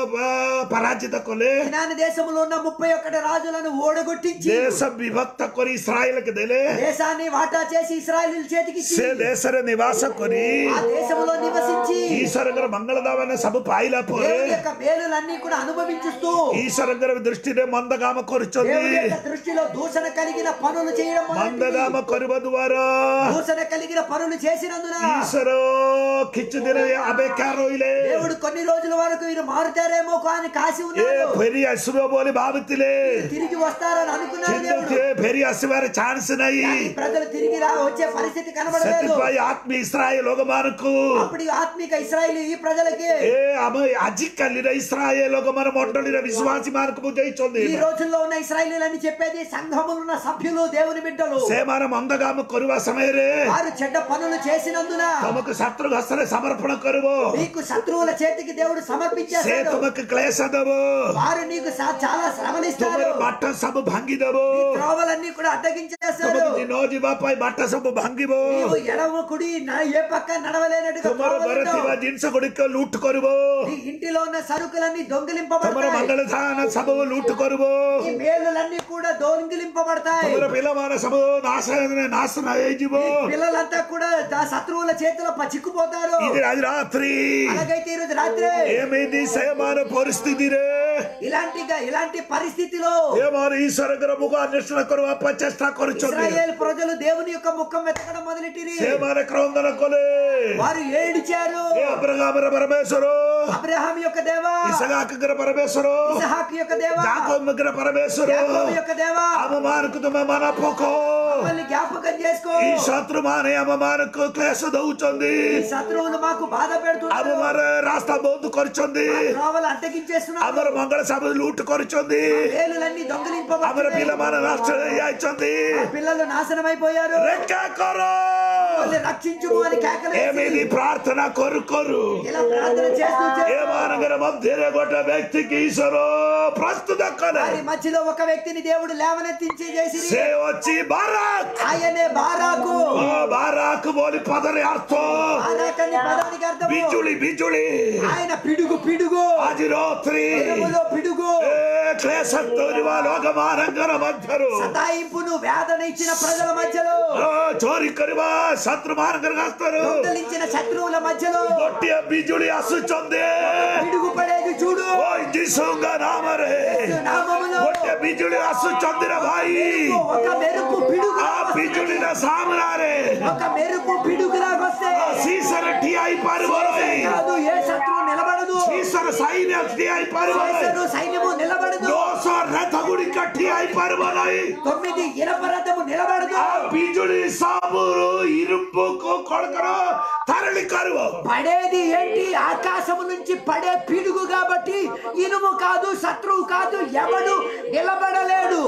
ଅ, ପରାଜିତ କଲେ జ్ఞాన దేశంలో ఉన్న ముప్పై ఒక్కటి రాజులను ఓడగొట్టించి ଦେଶ ବିଭକ୍ତ କରି ଇସ୍ରାଏଲକୁ ଦେଲେ దేశాన్ని వాటా చేసి ఇస్రాయేల్ చేతికి ఇచ్చి, ସେ ଦେଶରେ ନିବାସ କରି ఆ దేశంలో నివసించి ଈଶ୍ୱରଙ୍କର ମଙ୍ଗଳ ଦାମାନ ସବୁ ପାଇଲା ପରେ దేవుని యొక్క మేలులన్నీ కూడా అనుభవించుస్తూ ଈଶ୍ୱରଙ୍କର ଦୃଷ୍ଟିରେ ମନ୍ଦ କାମ దేవుని କରୁଛନ୍ତି యొక్క దృష్టిలో దూషణ కలిగిన పనులు చేయడం ମନ୍ଦ మొదలుపెట్టి, କାମ କରିବା ଦ୍ୱାରା దూషణ కలిగిన పనులు చేసినందున ଈଶ୍ୱର କିଛି ଦିନ ଅପେକ୍ଷା ରହିଲେ దేవుడు కొన్ని రోజుల వరకు వీరు మారుతారేమో కానీ కాసి ଏ ఉన్నాడు ଫେରି ଆସିବ ବୋଲି ଭାବୁଥିଲେ తిరిగి వస్తారని అనుకున్నాడు କିନ୍ତୁ దేవుడు ସେ ଫେରି ଆସିବାର ଚାନ୍ସ ନାହିଁ కానీ ప్రజలు తిరిగి రా వచ్చే పరిస్థితి కనబడలేదు ସେଥିପାଇଁ ଆତ୍ମୀ ଇସ୍ରାଏଲ ଲୋକମାନଙ୍କୁ అప్పుడు ఈ ఆత్మిక ఇస్రాయేల్ ఈ ప్రజలకి ଏ ଆମ ଆଜିକାଲିର ଇସ୍ରାଏଲ ଲୋକମାନେ ମଣ୍ଡଳୀର ବିଶ୍ୱାସୀ ମାନଙ୍କୁ ବୁଝେଇଛନ୍ତି ఈ రోజుల్లో ఉన్న ఇస్రాయేలీలు అని చెప్పేది సంఘములు ఉన్న సభ్యులు దేవుని బిడ్డలు ସେମାନେ ମନ୍ଦ କାମ କରିବା ସମୟରେ వారు చెడ్డ పనులు చేసినందున ତମକୁ ଶତ୍ରୁ ଘସରେ ସମର୍ପଣ କରିବ నీకు శత్రువుల చేతికి దేవుడు ସେ సమర్పించేస్తాడు ତୁମକୁ କ୍ଲେଶ ଦବ వారు నీకు సా- చాలా శ్రమలిస్తారు ତୁମର ବାଟ ସବୁ ଭାଙ୍ଗିଦବ నీ త్రోవలన్నీ కూడా అడ్డగించేస్తారు ତୁମକୁ ନ ଯିବା ପାଇଁ ବାଟ ସବୁ ଭାଙ୍ଗିବ నీవు ఎడమ కుడి న- ఏ పక్క నడవలేనట్టుగా ତୁମର ଘରେ త్రోవలుంటావు. ଥିବା ଜିନିଷ ଗୁଡ଼ିକ ଲୁଟ କରିବ నీ ఇంటిలో ఉన్న సరుకులన్నీ ତମର దొంగిలింపబడతాయి ମଙ୍ଗଳ ଧାନ ସବୁ ଲୁଟ କରିବ ఈ మేలులన్నీ కూడా దొంగిలింపబడతాయి ତମର ପିଲାମାନେ ସବୁ ନାଶ ନାଶନ ହେଇଯିବ పిల్లలంతా కూడా దా- శత్రువుల చేతిలో ప- చిక్కుపోతారు ఇది ଆଜି ରାତ୍ରି అలాగైతే ఈరోజు రాత్రే ଏମିତି ସେମାନେ ପରିସ୍ଥିତିରେ ఇలాంటి ఇలాంటి పరిస్థితిలో ଏମାନେ ଈଶ୍ୱରଙ୍କର ମୁଖ ଅନ୍ୱେଷଣ କରିବା ପାଇଁ ଚେଷ୍ଟା କରୁଛନ୍ତି ఇస్రాయేల్ ప్రజలు దేవుని యొక్క ముఖం వెతకడం మొదలెట్టిరి ସେମାନେ କ୍ରନ୍ଦନ କଲେ వారు ఏడిచారు ଏ ଅବ୍ରାହମର ପରମେଶ୍ୱର అబ్రహాం యొక్క దేవా ଇସହାକଙ୍କର ପରମେଶ୍ୱର ఇసహాక్ యొక్క దేవా ଯାକବଙ୍କର ପରମେଶ୍ୱର యాకోబు యొక్క దేవా ଆମ ମାନଙ୍କୁ ତୁମେ ମନ ପକ మమ్మల్ని జ్ఞాపకం చేసుకో ఈ శత్రు ମାନେ ଆମ ମାନଙ୍କୁ କ୍ଲେଶ ଦଉଛନ୍ତି ఈ శత్రువులు మాకు బాధ ଆମ పెడుతున్నారు ମାନେ ରାସ୍ତା ବନ୍ଦ କରିଛନ୍ତି త్రోవలు అడ్డగించేస్తున్నారు ଆମର ମଙ୍ଗଳ ସବୁ ଲୁଟ କରିଛନ୍ତି వేలులన్నీ ଆମର దొంగిలింపబడుతున్నాయి ପିଲାମାନେ ନଷ୍ଟ ହେଇଯାଇଛନ୍ତି ఆ పిల్లలు నాశనం అయిపోయారు ରକ୍ଷା କର మమ్మల్ని రక్షించుము అని కేకలు ଏମିତି ପ୍ରାର୍ଥନା କରୁ କରୁ ఇలా ప్రార్థన చేస్తూ చేస్తూ ଏମାନଙ୍କର ମଧ୍ୟରେ ଗୋଟେ ବ୍ୟକ୍ତି କି ଈଶ୍ୱର ପ୍ରସ୍ତୁତ କଲେ వారి మధ్యలో ఒక వ్యక్తిని దేవుడు లేవనెత్తించి చేసి ସେ ଅଛି ବାରାକ ఆయనే బారాకు ଓ ବାରାକ ବୋଲି ପଦରେ ଅର୍ଥ బారాక్ అనే పదానికి అర్థము ବିଜୁଳି ବିଜୁଳି ఆయన పిడుగు పిడుగు ଆଜି ରାତ୍ରି పిడుగులో పిడుగు ଏ କ୍ଲେଶ କରିବା ଲୋକମାନଙ୍କର ମଧ୍ୟରୁ సతాయింపును వేదన ఇచ్చిన ప్రజల మధ్యలో ଓ ଚୋରି କରିବା ଶତ୍ରୁ ମାନଙ୍କର ରାସ୍ତାରୁ దొంగలించిన శత్రువుల మధ్యలో ଗୋଟିଏ ବିଜୁଳି ଆସୁଛନ୍ତି పిడుగు పడేది చూడు ଓ ଯୀଶୁଙ୍କ ନାମରେ నామములో ଗୋଟିଏ ବିଜୁଳି ଆସୁଛନ୍ତି ରେ ଭାଇ ఒక మెరుపు పిడుగు ଆ ବିଜୁଳିର ସାମ୍ନାରେ ఒక మెరుపు పిడుగులాగా వస్తే ଶୀଷରେ ଠିଆ ହେଇପାରିବ ନାହିଁ కాదు ఏ శత్రువు నిలబడదు ଶୀଷର ସାଇନ୍ୟ ଠିଆ ହେଇପାରିବ ନାହିଁ సైన్యము సైన్యము నిలబడదు ଦୋଷ ରଥ ଗୁଡ଼ିକ ଠିଆ ହେଇପାରିବ ନାହିଁ తొమ్మిది ఇనప రథము నిలబడదు ଆ ବିଜୁଳି ସବୁରୁ ଇରୁମ୍ବକୁ କଣ କର ତାରଳି କରିବ పడేది ఏంటి ఆకాశము నుంచి పడే పిడుగు కాబట్టి ఇనుము కాదు శత్రువు కాదు ఎవడు నిలబడలేడు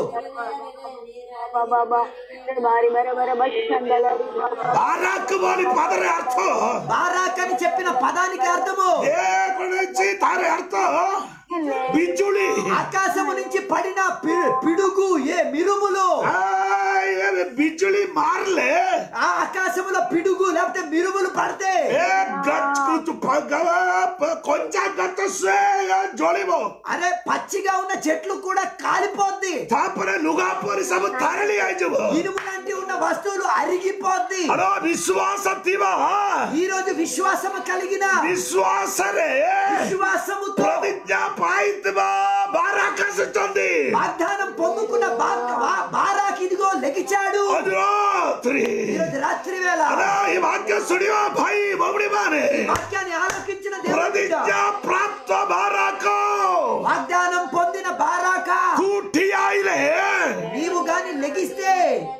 ବାରାକ ବୋଲି ପଦରେ ଅର୍ଥ బారాక్ అని చెప్పిన పదానికి అర్థము ఏ గురించి ତାର ଅର୍ଥ ବିଜୁଳି ఆకాశము నుంచి పడిన పి- పిడుగు ఏ మిరుములు ଆ, ଏ ବିଜୁଳି ମାରିଲେ ఆ ఆకాశములో పిడుగు లేకపోతే మిరుములు పడితే ଏ ଗଛ କଞ୍ଚା ଗଛ ସେ ଜଳିବ అరే పచ్చిగా ఉన్న చెట్లు కూడా కాలిపోద్ది ତାପରେ ଲୁଗା ପରି ସବୁ ତାରଳି ହେଇଯିବ ఇనుము లాంటి ఉన్న వస్తువులు అరిగిపోద్ది ଆର ବିଶ୍ୱାସ ଥିବ ఈ రోజు విశ్వాసము కలిగిన ବିଶ୍ୱାସରେ విశ్వాసముతో ପ୍ରତିଜ୍ଞା ପାଇଥିବା ବାରାକ ଆସୁଛନ୍ତି వాగ్దానం పొందుకున్న బా- బా- బారాకి ఇదిగో లెగిచాడు ରାତ୍ରି ఈ రోజు రాత్రి వేళ ଆରେ ଏ ଭାଗ୍ୟ ଶୁଣିବ ଭାଇ ଭଉଣୀ ମାନେ ఈ వాక్యాన్ని ఆలోచించిన దేవుని బిడ్డ, ପ୍ରତିଜ୍ଞା ପ୍ରାପ୍ତ ବାରାକ వాగ్దానం పొందిన బారాక ଉଠି ଆଇଲେ నీవు గాని లెగిస్తే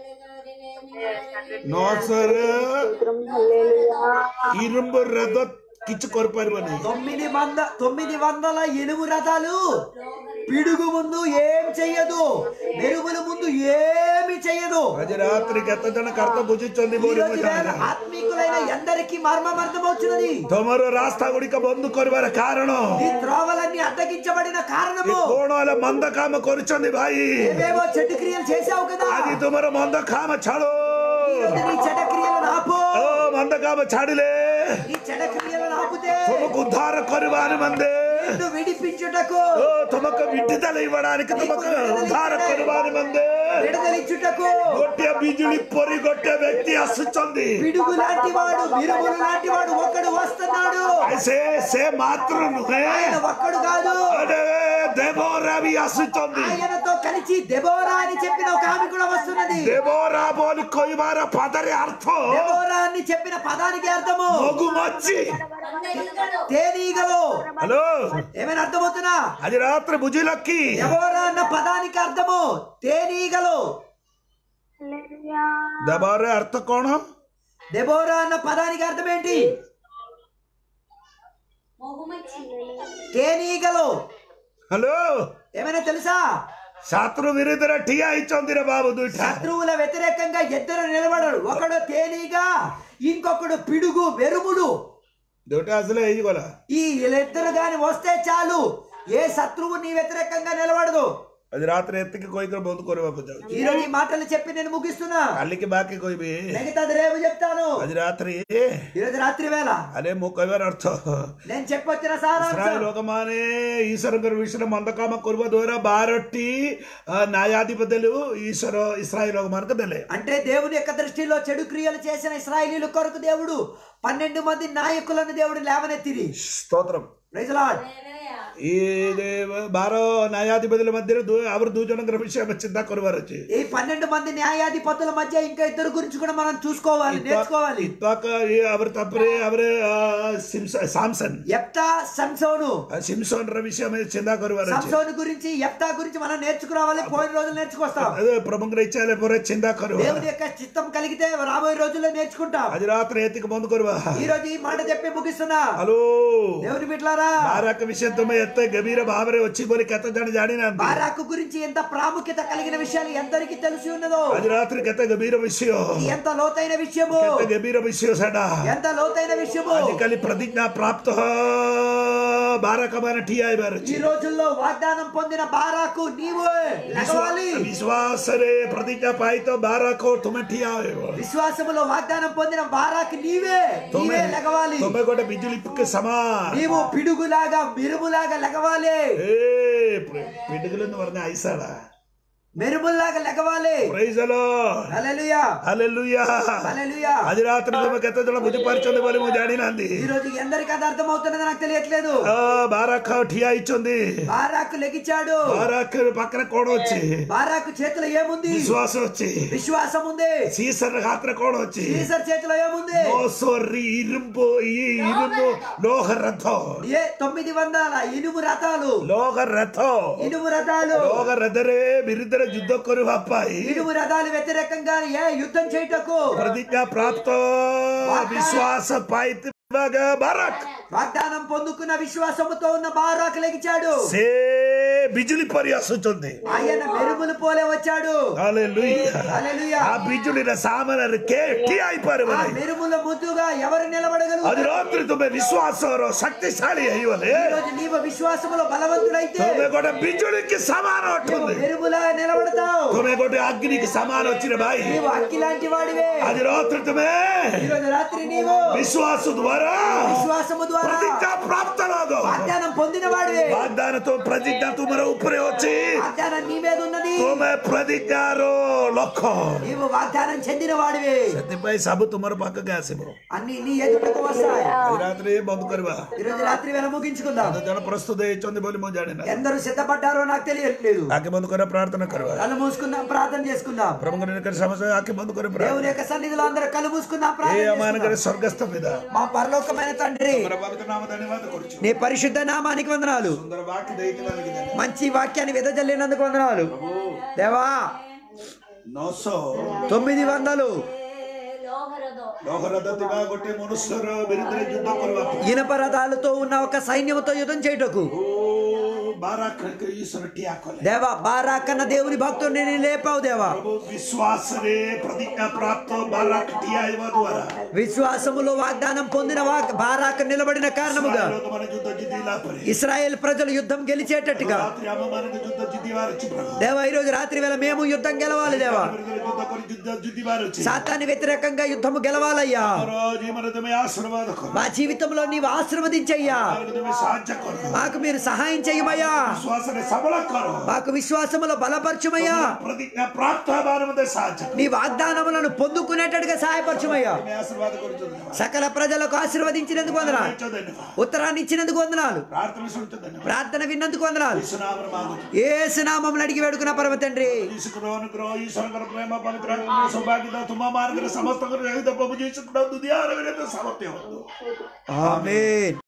ନସରେ ଇରୁମ୍ବ ରଦ କିଛି କରିପାରିବନି తొమ్మిది వంద తొమ్మిది వందల ఎనుగు రథాలు పిడుగు ముందు ఏం చెయ్యదు మెరుగుల ముందు ఏమి చెయ్యదు ଆଜି ରାତ୍ରି କେତେ ଜଣ କାର୍ତ୍ତ ବୁଝିଛନ୍ତି ఈ ବୋଲି రోజు ମୁଁ వేళ ଜାଣିନି ఆత్మీకులైన ఎందరికీ మర్మం అర్థమవుతున్నది ତମର ରାସ୍ତା ଗୁଡିକ ବନ୍ଦ କରିବାର କାରଣ ఈ త్రోవలన్నీ అడ్డగించబడిన ଏ కారణము କଣ ହେଲେ ମନ୍ଦ କାମ କରୁଛନ୍ତି ଭାଇ ఏవేవో చెడ్డ క్రియలు చేశావు కదా ଆଜି ତୁମର ମନ୍ଦ କାମ ଛାଡో ఈ రోజు నీ చెడ్డ క్రియలను ఆపు ଓ ମନ୍ଦ କାମ ଛାଡିଲେ నీ చెడ్డ క్రియలను ఆపుతే ତୁମକୁ ଉଦ୍ଧାର କରିବା ନିମନ୍ତେ నిన్ను విడిపించుటకు ଓ ତୁମକୁ ବିଠିତା ఇవ్వడానికి ତୁମକୁ ଉଦ୍ଧାର କରିବା ନିମନ୍ତେ విడుదలిచ్చుటకు ଗୋଟିଏ ବିଜୁଳି ପରି ଗୋଟେ ବ୍ୟକ୍ତି ଆସୁଛନ୍ତି పిడుగు లాంటి వాడు మిరుములు లాంటి వాడు ఒక్కడు వస్తున్నాడు ସେ ସେ ମାତ୍ର ନୁହେଁ ఆయన ఒక్కడు కాదు అరే ଦେବରା ବି ଆସୁଛନ୍ତି ఆయనతో కలిసి దెబోరా అని చెప్పిన ఒక ఆమె కూడా వస్తున్నది ଦେବରା ବୋଲି କହିବାର ପଦରେ ଅର୍ଥ దెబోరా అని చెప్పిన పదానికి అర్థము ମଗୁମାଛି తేనీగలు ହ୍ୟାଲୋ ఏమైనా అర్థమవుతున్నా ଆଜି ରାତିରେ ବୁଝିଲ କି దెబోరా అన్న పదానికి అర్థము తేనీగలు ଦେବର ଅର୍ଥ କଣ దెబోరా అన్న పదానికి అర్థం ఏంటి మగుమచ్చి తేనీగలు ହ୍ୟାଲୋ ఏమైనా తెలుసా ଶତ୍ରୁ ବିରୁଦ୍ଧରେ ଠିଆ ହେଇଛନ୍ତି ରେ బాబు ଦୁଇଟା శత్రువుల వ్యతిరేకంగా ఇద్దరు నిలబడడు ఒకడు తేనీగ ఇంకొకడు పిడుగు వెరుములు ଦୁଇଟା ଆସିଲେ ହେଇଗଲା ఈ ఇద్దరు గాని వస్తే చాలు ఏ శత్రువు నీ వ్యతిరేకంగా నిలబడదు ଆଜି ରାତିରେ ଏତିକି କହିକରି ବନ୍ଦ କରିବାକୁ ଯାଉଛି ఈ రోజు ఈ మాటలు చెప్పి నేను ముగిస్తున్నా କାଲିକି ବାକି କହିବି మిగతాది రేపు చెప్తాను ଆଜି ରାତିରେ ఈ రోజు రాత్రి వేళ ଆରେ ମୁଁ କହିବାର ଅର୍ଥ నేను చెప్పొచ్చిన ଇସ୍ରାଏଲ సారాంశం ଲୋକମାନେ ଈଶ୍ୱରଙ୍କର ବିଷୟରେ ମନ୍ଦ କାମ କରିବା ଦ୍ୱାରା ବାରଟି ଆ, ନ୍ୟାୟାଧିପତିలు ଈଶ୍ୱର ଇସ୍ରାଏଲ ଲୋକମାନଙ୍କୁ ଦେଲେ అంటే దేవుని యొక్క దృష్టిలో చెడు క్రియలు చేసిన ఇస్రాయేలీల కొరకు దేవుడు పన్నెండు మంది నాయకులను దేవుడు లేవనెత్తిరి స్తోత్రం ప్రైజ్ లార్డ్ ఈ ବାର ନ୍ୟାୟାଧିପତିల ମଧ୍ୟରେ ଦୁଇ ଆମର ଦୁଇ ଜଣଙ୍କର ବିଷୟ ଆମେ ଚିନ୍ତା କରିବାର ଅଛି ఈ పన్నెండు మంది న్యాయాధిపతుల మధ్య ఇంకా ఇద్దరు గురించి కూడా మనం చూసుకోవాలి నేర్చుకోవాలి ಇತ್ವಾಕ ಅವರ ತಪ್ಪರೆ ಅವರ ಸಾಮ್ಸನ್ ఎప్తా సంసోను ಸಿಮ್ಸೋನ್ ರ ವಿಷಯ ಮೇಲೆ ಚಿಂತಾ କରିବାର ଅଛି సంసోను గురించి ఎప్తా గురించి మనం నేర్చుకురావాలి పోయిన రోజులు నేర్చుకొస్తాం ಅದೇ ಪ್ರಭುಂಗ್ರ ಇಚ್ಛೆ ಆಲೆ ಪೂರ ಚಿಂತಾ ಕರುವ దేవుని యొక్క చిత్తం కలిగితే రాబోయే రోజుల్లో నేర్చుకుంటాం ଆଜି ରାତିରେ ଏତିକି ବନ୍ଦ କରିବା ఈ రోజు ఈ మాట చెప్పి ముగిస్తున్నా ହ୍ୟାଲୋ దేవుని బిడ్లారా ବାରାକ ବିଷୟ ତୁମେ ଏତେ ଗଭୀର ଭାବରେ ଅଛି ବୋଲି କେତେ ଜଣ ଜାଣିନାହାନ୍ତି బారాకు గురించి ఎంత ప్రాముఖ్యత కలిగిన విషయాలు ఎందరికి తెలిసి ఉన్నదో ଆଜି ରାତିରେ କେତେ ଗଭୀର ବିଷୟ ఇది ఎంత లోతైన విషయము କେତେ గଭୀର ବିଷୟ ସେଟା ఎంత లోతైన విషయము ଆଜିକାଲି ପ୍ରତିଜ୍ଞା ପ୍ରାପ୍ତ ବାରାକ ମାନେ ଠିଆ ହେବାର ఈ ଅଛି రోజుల్లో వాగ్దానం పొందిన బారాకు నీవు లగవాలి ବିଶ୍ୱାସରେ ପ୍ରତିଜ୍ଞା ପାଇତ ବାରାକ ତୁମେ ଠିଆ ହେବ విశ్వాసములో వాగ్దానం పొందిన బారాకు నీవే నీవే లగవాలి ତୁମେ ଗୋଟେ ବିଜୁଳି ସମାନ నీవు పిడుగులాగా మిరుములాగా లగవాలి ഏ പിടുകലെന്ന് പറഞ്ഞ ഐസാടാ మెరుముల్లాగా లెగవాలి ప్రైజలో హల్లెలూయా హల్లెలూయా హల్లెలూయా అది రాత్రి తమకు ఎత్తదల బుద్ధిపరిచింది బలి జాడినంది ఈ రోజు ఎందరికి అది అర్థమవుతున్నది నాకు తెలియట్లేదు ఆ, బారాక్ ఠియా ఇచ్చింది బారాకు లెగిచ్చాడు బారాక్ పక్కన కోడ వచ్చి బారాకు చేతిలో ఏముంది విశ్వాసం వచ్చి విశ్వాసం ఉంది సీసర్ హాత్ర కోడ వచ్చి సీసర్ చేతిలో ఏముంది మోసోర్రి ఇరుంపు ఈ ఇరుంపు లోహ రథం ఏ తొమ్మిది వందల ఇనుము రథాలు లోహ రథం ఇనుము రథాలు లోహ రథరే బిరుదర యుద్ధ కొరు అప్పాయి ఇనుము రథాలు వ్యతిరేకంగా ఏ యుద్ధం చేయుటకు ప్రతిజ్ఞ ప్రాప్త విశ్వాస పాయిత్ బారాక్ వాగ్దానం పొందుకున్న విశ్వాసముతో ఉన్న బారాకు లెగిచాడు సే బిజులి పరి అసుచుంది ఆయన మెరుములు పోలే వచ్చాడు హల్లెలూయా హల్లెలూయా. ఆ బిజులిನ ಸಾಮನ ಕೇಟಿ ಆಯ್ಪಾರು ఆ మెరుముల ముద్దుగా ఎవరు నిలబడగలరు ಅದು ರಾತ್ರಿ ತುಂಬೆ ವಿಶ್ವಾಸ ಅವರು ಶಕ್ತಿಶಾಲಿ ಅಯ್ಯವಲೆ ఈ రోజు నీవు విశ్వాసములో బలవంతుడైతే తొమ్మె కూడా బిజుడికి సమానం నీవు ఉంటుంది మెరుములా నిలబడతావు తొమ్మె కూడా అగ్నికి సమానం వచ్చిన బాయి నీవు అక్కి లాంటి వాడివే అది రాత్రి తుమే ఈ రోజు రాత్రి నీవు విశ్వాಸ ద్వారా విశ్వాసము ద్వారా ప్రతిజ్ఞ ప్రాప్తలోగో వాగ్దానం పొందిన వాడివే వాగ్దానతో ప్రతిజ్ఞ తుమర ఉప్పురే వచ్చి వాగ్దానం నీ మీద ఉన్నది ତୁମେ ପ୍ରତିଜ୍ଞାର ଲକ୍ଷ୍ୟ నీవు వాగ్దానం చెందిన వాడివే ସେଥିପାଇଁ ସବୁ ତୁମର ପାଖକୁ ଆସିବ అన్ని నీ ఎదుటకు వస్తాయి ଆଜି ରାତିରେ ବନ୍ଦ କରିବା ఈ రోజు రాత్రి వేళ ముగించుకుందాం କେତେ ଜଣ ପ୍ରସ୍ତୁତ ହେଇଛନ୍ତି ବୋଲି ମୁଁ ଜାଣିନା ఎందరూ సిద్ధపడ్డారో నాకు తెలియట్లేదు ଆଖି ବନ୍ଦ କରିବା ପ୍ରାର୍ଥନା କରିବା కళ్ళు మూసుకుందాం ప్రార్థన చేసుకుందాం ପ୍ରଭୁଙ୍କ ନିକଟରେ ସମସ୍ତେ ଆଖି ବନ୍ଦ କରି ପ୍ରାର୍ଥନା దేవుని యొక్క సన్నిధిలో అందరూ కళ్ళు మూసుకుందాం ଏ ప్రార్థన ଆମମାନଙ୍କର చేసుకుందాం. ସ୍ୱର୍ଗସ୍ଥ ପିତା మా పరలోకమైన తండ్రి ତୁମର ପବିତ୍ର ନାମ ଧନ୍ୟବାଦ କରୁଛୁ నీ పరిశుద్ధ నామానికి వందనాలు ସୁନ୍ଦର ବାକ୍ୟ ଦେଇଥିବାରୁ କି ଧନ୍ୟବାଦ। మంచి వాక్యాన్ని వెదజల్లినందుకు వందనాలు దేవా ନଅଶହ తొమ్మిది వందలు లోహరదో ଲହରଦ ଥିବା ଗୋଟେ ମନୁଷ୍ୟର ବିରୁଦ୍ଧରେ ଯୁଦ୍ଧ କରିବା ପାଇଁ ఇనప రథాలతో ఉన్న ఒక సైన్యముతో యుద్ధం చేయుటకు ଓ ବାରାକ ଈଶ୍ୱର ଠିଆ କଲେ దేవా బారా కన్న దేవుని భక్తుడిని నీ లేపావు దేవా ପ୍ରଭୁ ବିଶ୍ୱାସରେ ପ୍ରତିଜ୍ଞା ପ୍ରାପ୍ତ ବାରାକ ଠିଆ ହେବା ଦ୍ୱାରା విశ్వాసములో వాగ్దానం పొందిన వాగ్ బారాక నిలబడిన కారణముగా ଲୋକମାନେ ଯୁଦ୍ଧ ଜିତିଲା ପରେ ఇస్రాయేల్ ప్రజలు యుద్ధం గెలిచేటట్టుగా ରାତ୍ରି ଆମମାନଙ୍କୁ ଯୁଦ୍ଧ ଜିତିବାର ଅଛି ପ୍ରଭୁ దేవా ఈ రోజు రాత్రి వేళ మేము యుద్ధం గెలవాలి దేవా ବିରୁଦ୍ଧରେ ଯୁଦ୍ଧ କରି ଯୁଦ୍ଧ ଜିତିବାର ଅଛି సాతాన్ని వ్యతిరేకంగా యుద్ధము గెలవాలయ్యా ଆମର ଜୀବନରେ ତୁମେ ଆଶୀର୍ବାଦ କର మా జీవితంలో నీవు ఆశీర్వదించయ్యా ଆମକୁ ତୁମେ ସାହାଯ୍ୟ କର మాకు మీరు సహాయం చేయమయ్యా ବିଶ୍ୱାସରେ ସବଳ କର మాకు విశ్వాసములో బలపరచుమయ్యా ପ୍ରତିଜ୍ଞା ପ୍ରାପ୍ତ ହେବାର ମଧ୍ୟ ସାହାଯ୍ୟ କର నీ వాగ్దానములను పొందుకునేటట్టుగా సహాయపరచుమయ్యా ତୁମେ ఆశీర్ବାଦ କରୁଛ ଧନ୍ୟବାଦ సకల ప్రజలకు ఆశీర్వదించినందుకు వందనాలు କରୁଛ ଧନ୍ୟବାଦ ఉత్తరాన్ని ఇచ్చినందుకు వందనాలు ପ୍ରାର୍ଥନା ଶୁଣୁଛ ଧନ୍ୟବାଦ ప్రార్థన విన్నందుకు వందనాలు ଯୀଶୁ ନାମରେ ମାଗୁଛୁ ఏసునామం అడిగి వేడుకున్న పరమ తండ్రి ଯୀଶୁଙ୍କର ଅନୁଗ୍ରହ ଈଶ୍ୱରଙ୍କର ପ୍ରେମ ପବିତ୍ର ଆତ୍ମାର ସୌଭାଗ୍ୟ ତୁମ ମାନଙ୍କର ସମସ୍ତଙ୍କର ଜଗତ ପ୍ରଭୁ ଯୀଶୁଙ୍କର ଦୁନିଆର ସାମର୍ଥ୍ୟ ହୁଅନ୍ତୁ ఆమేన్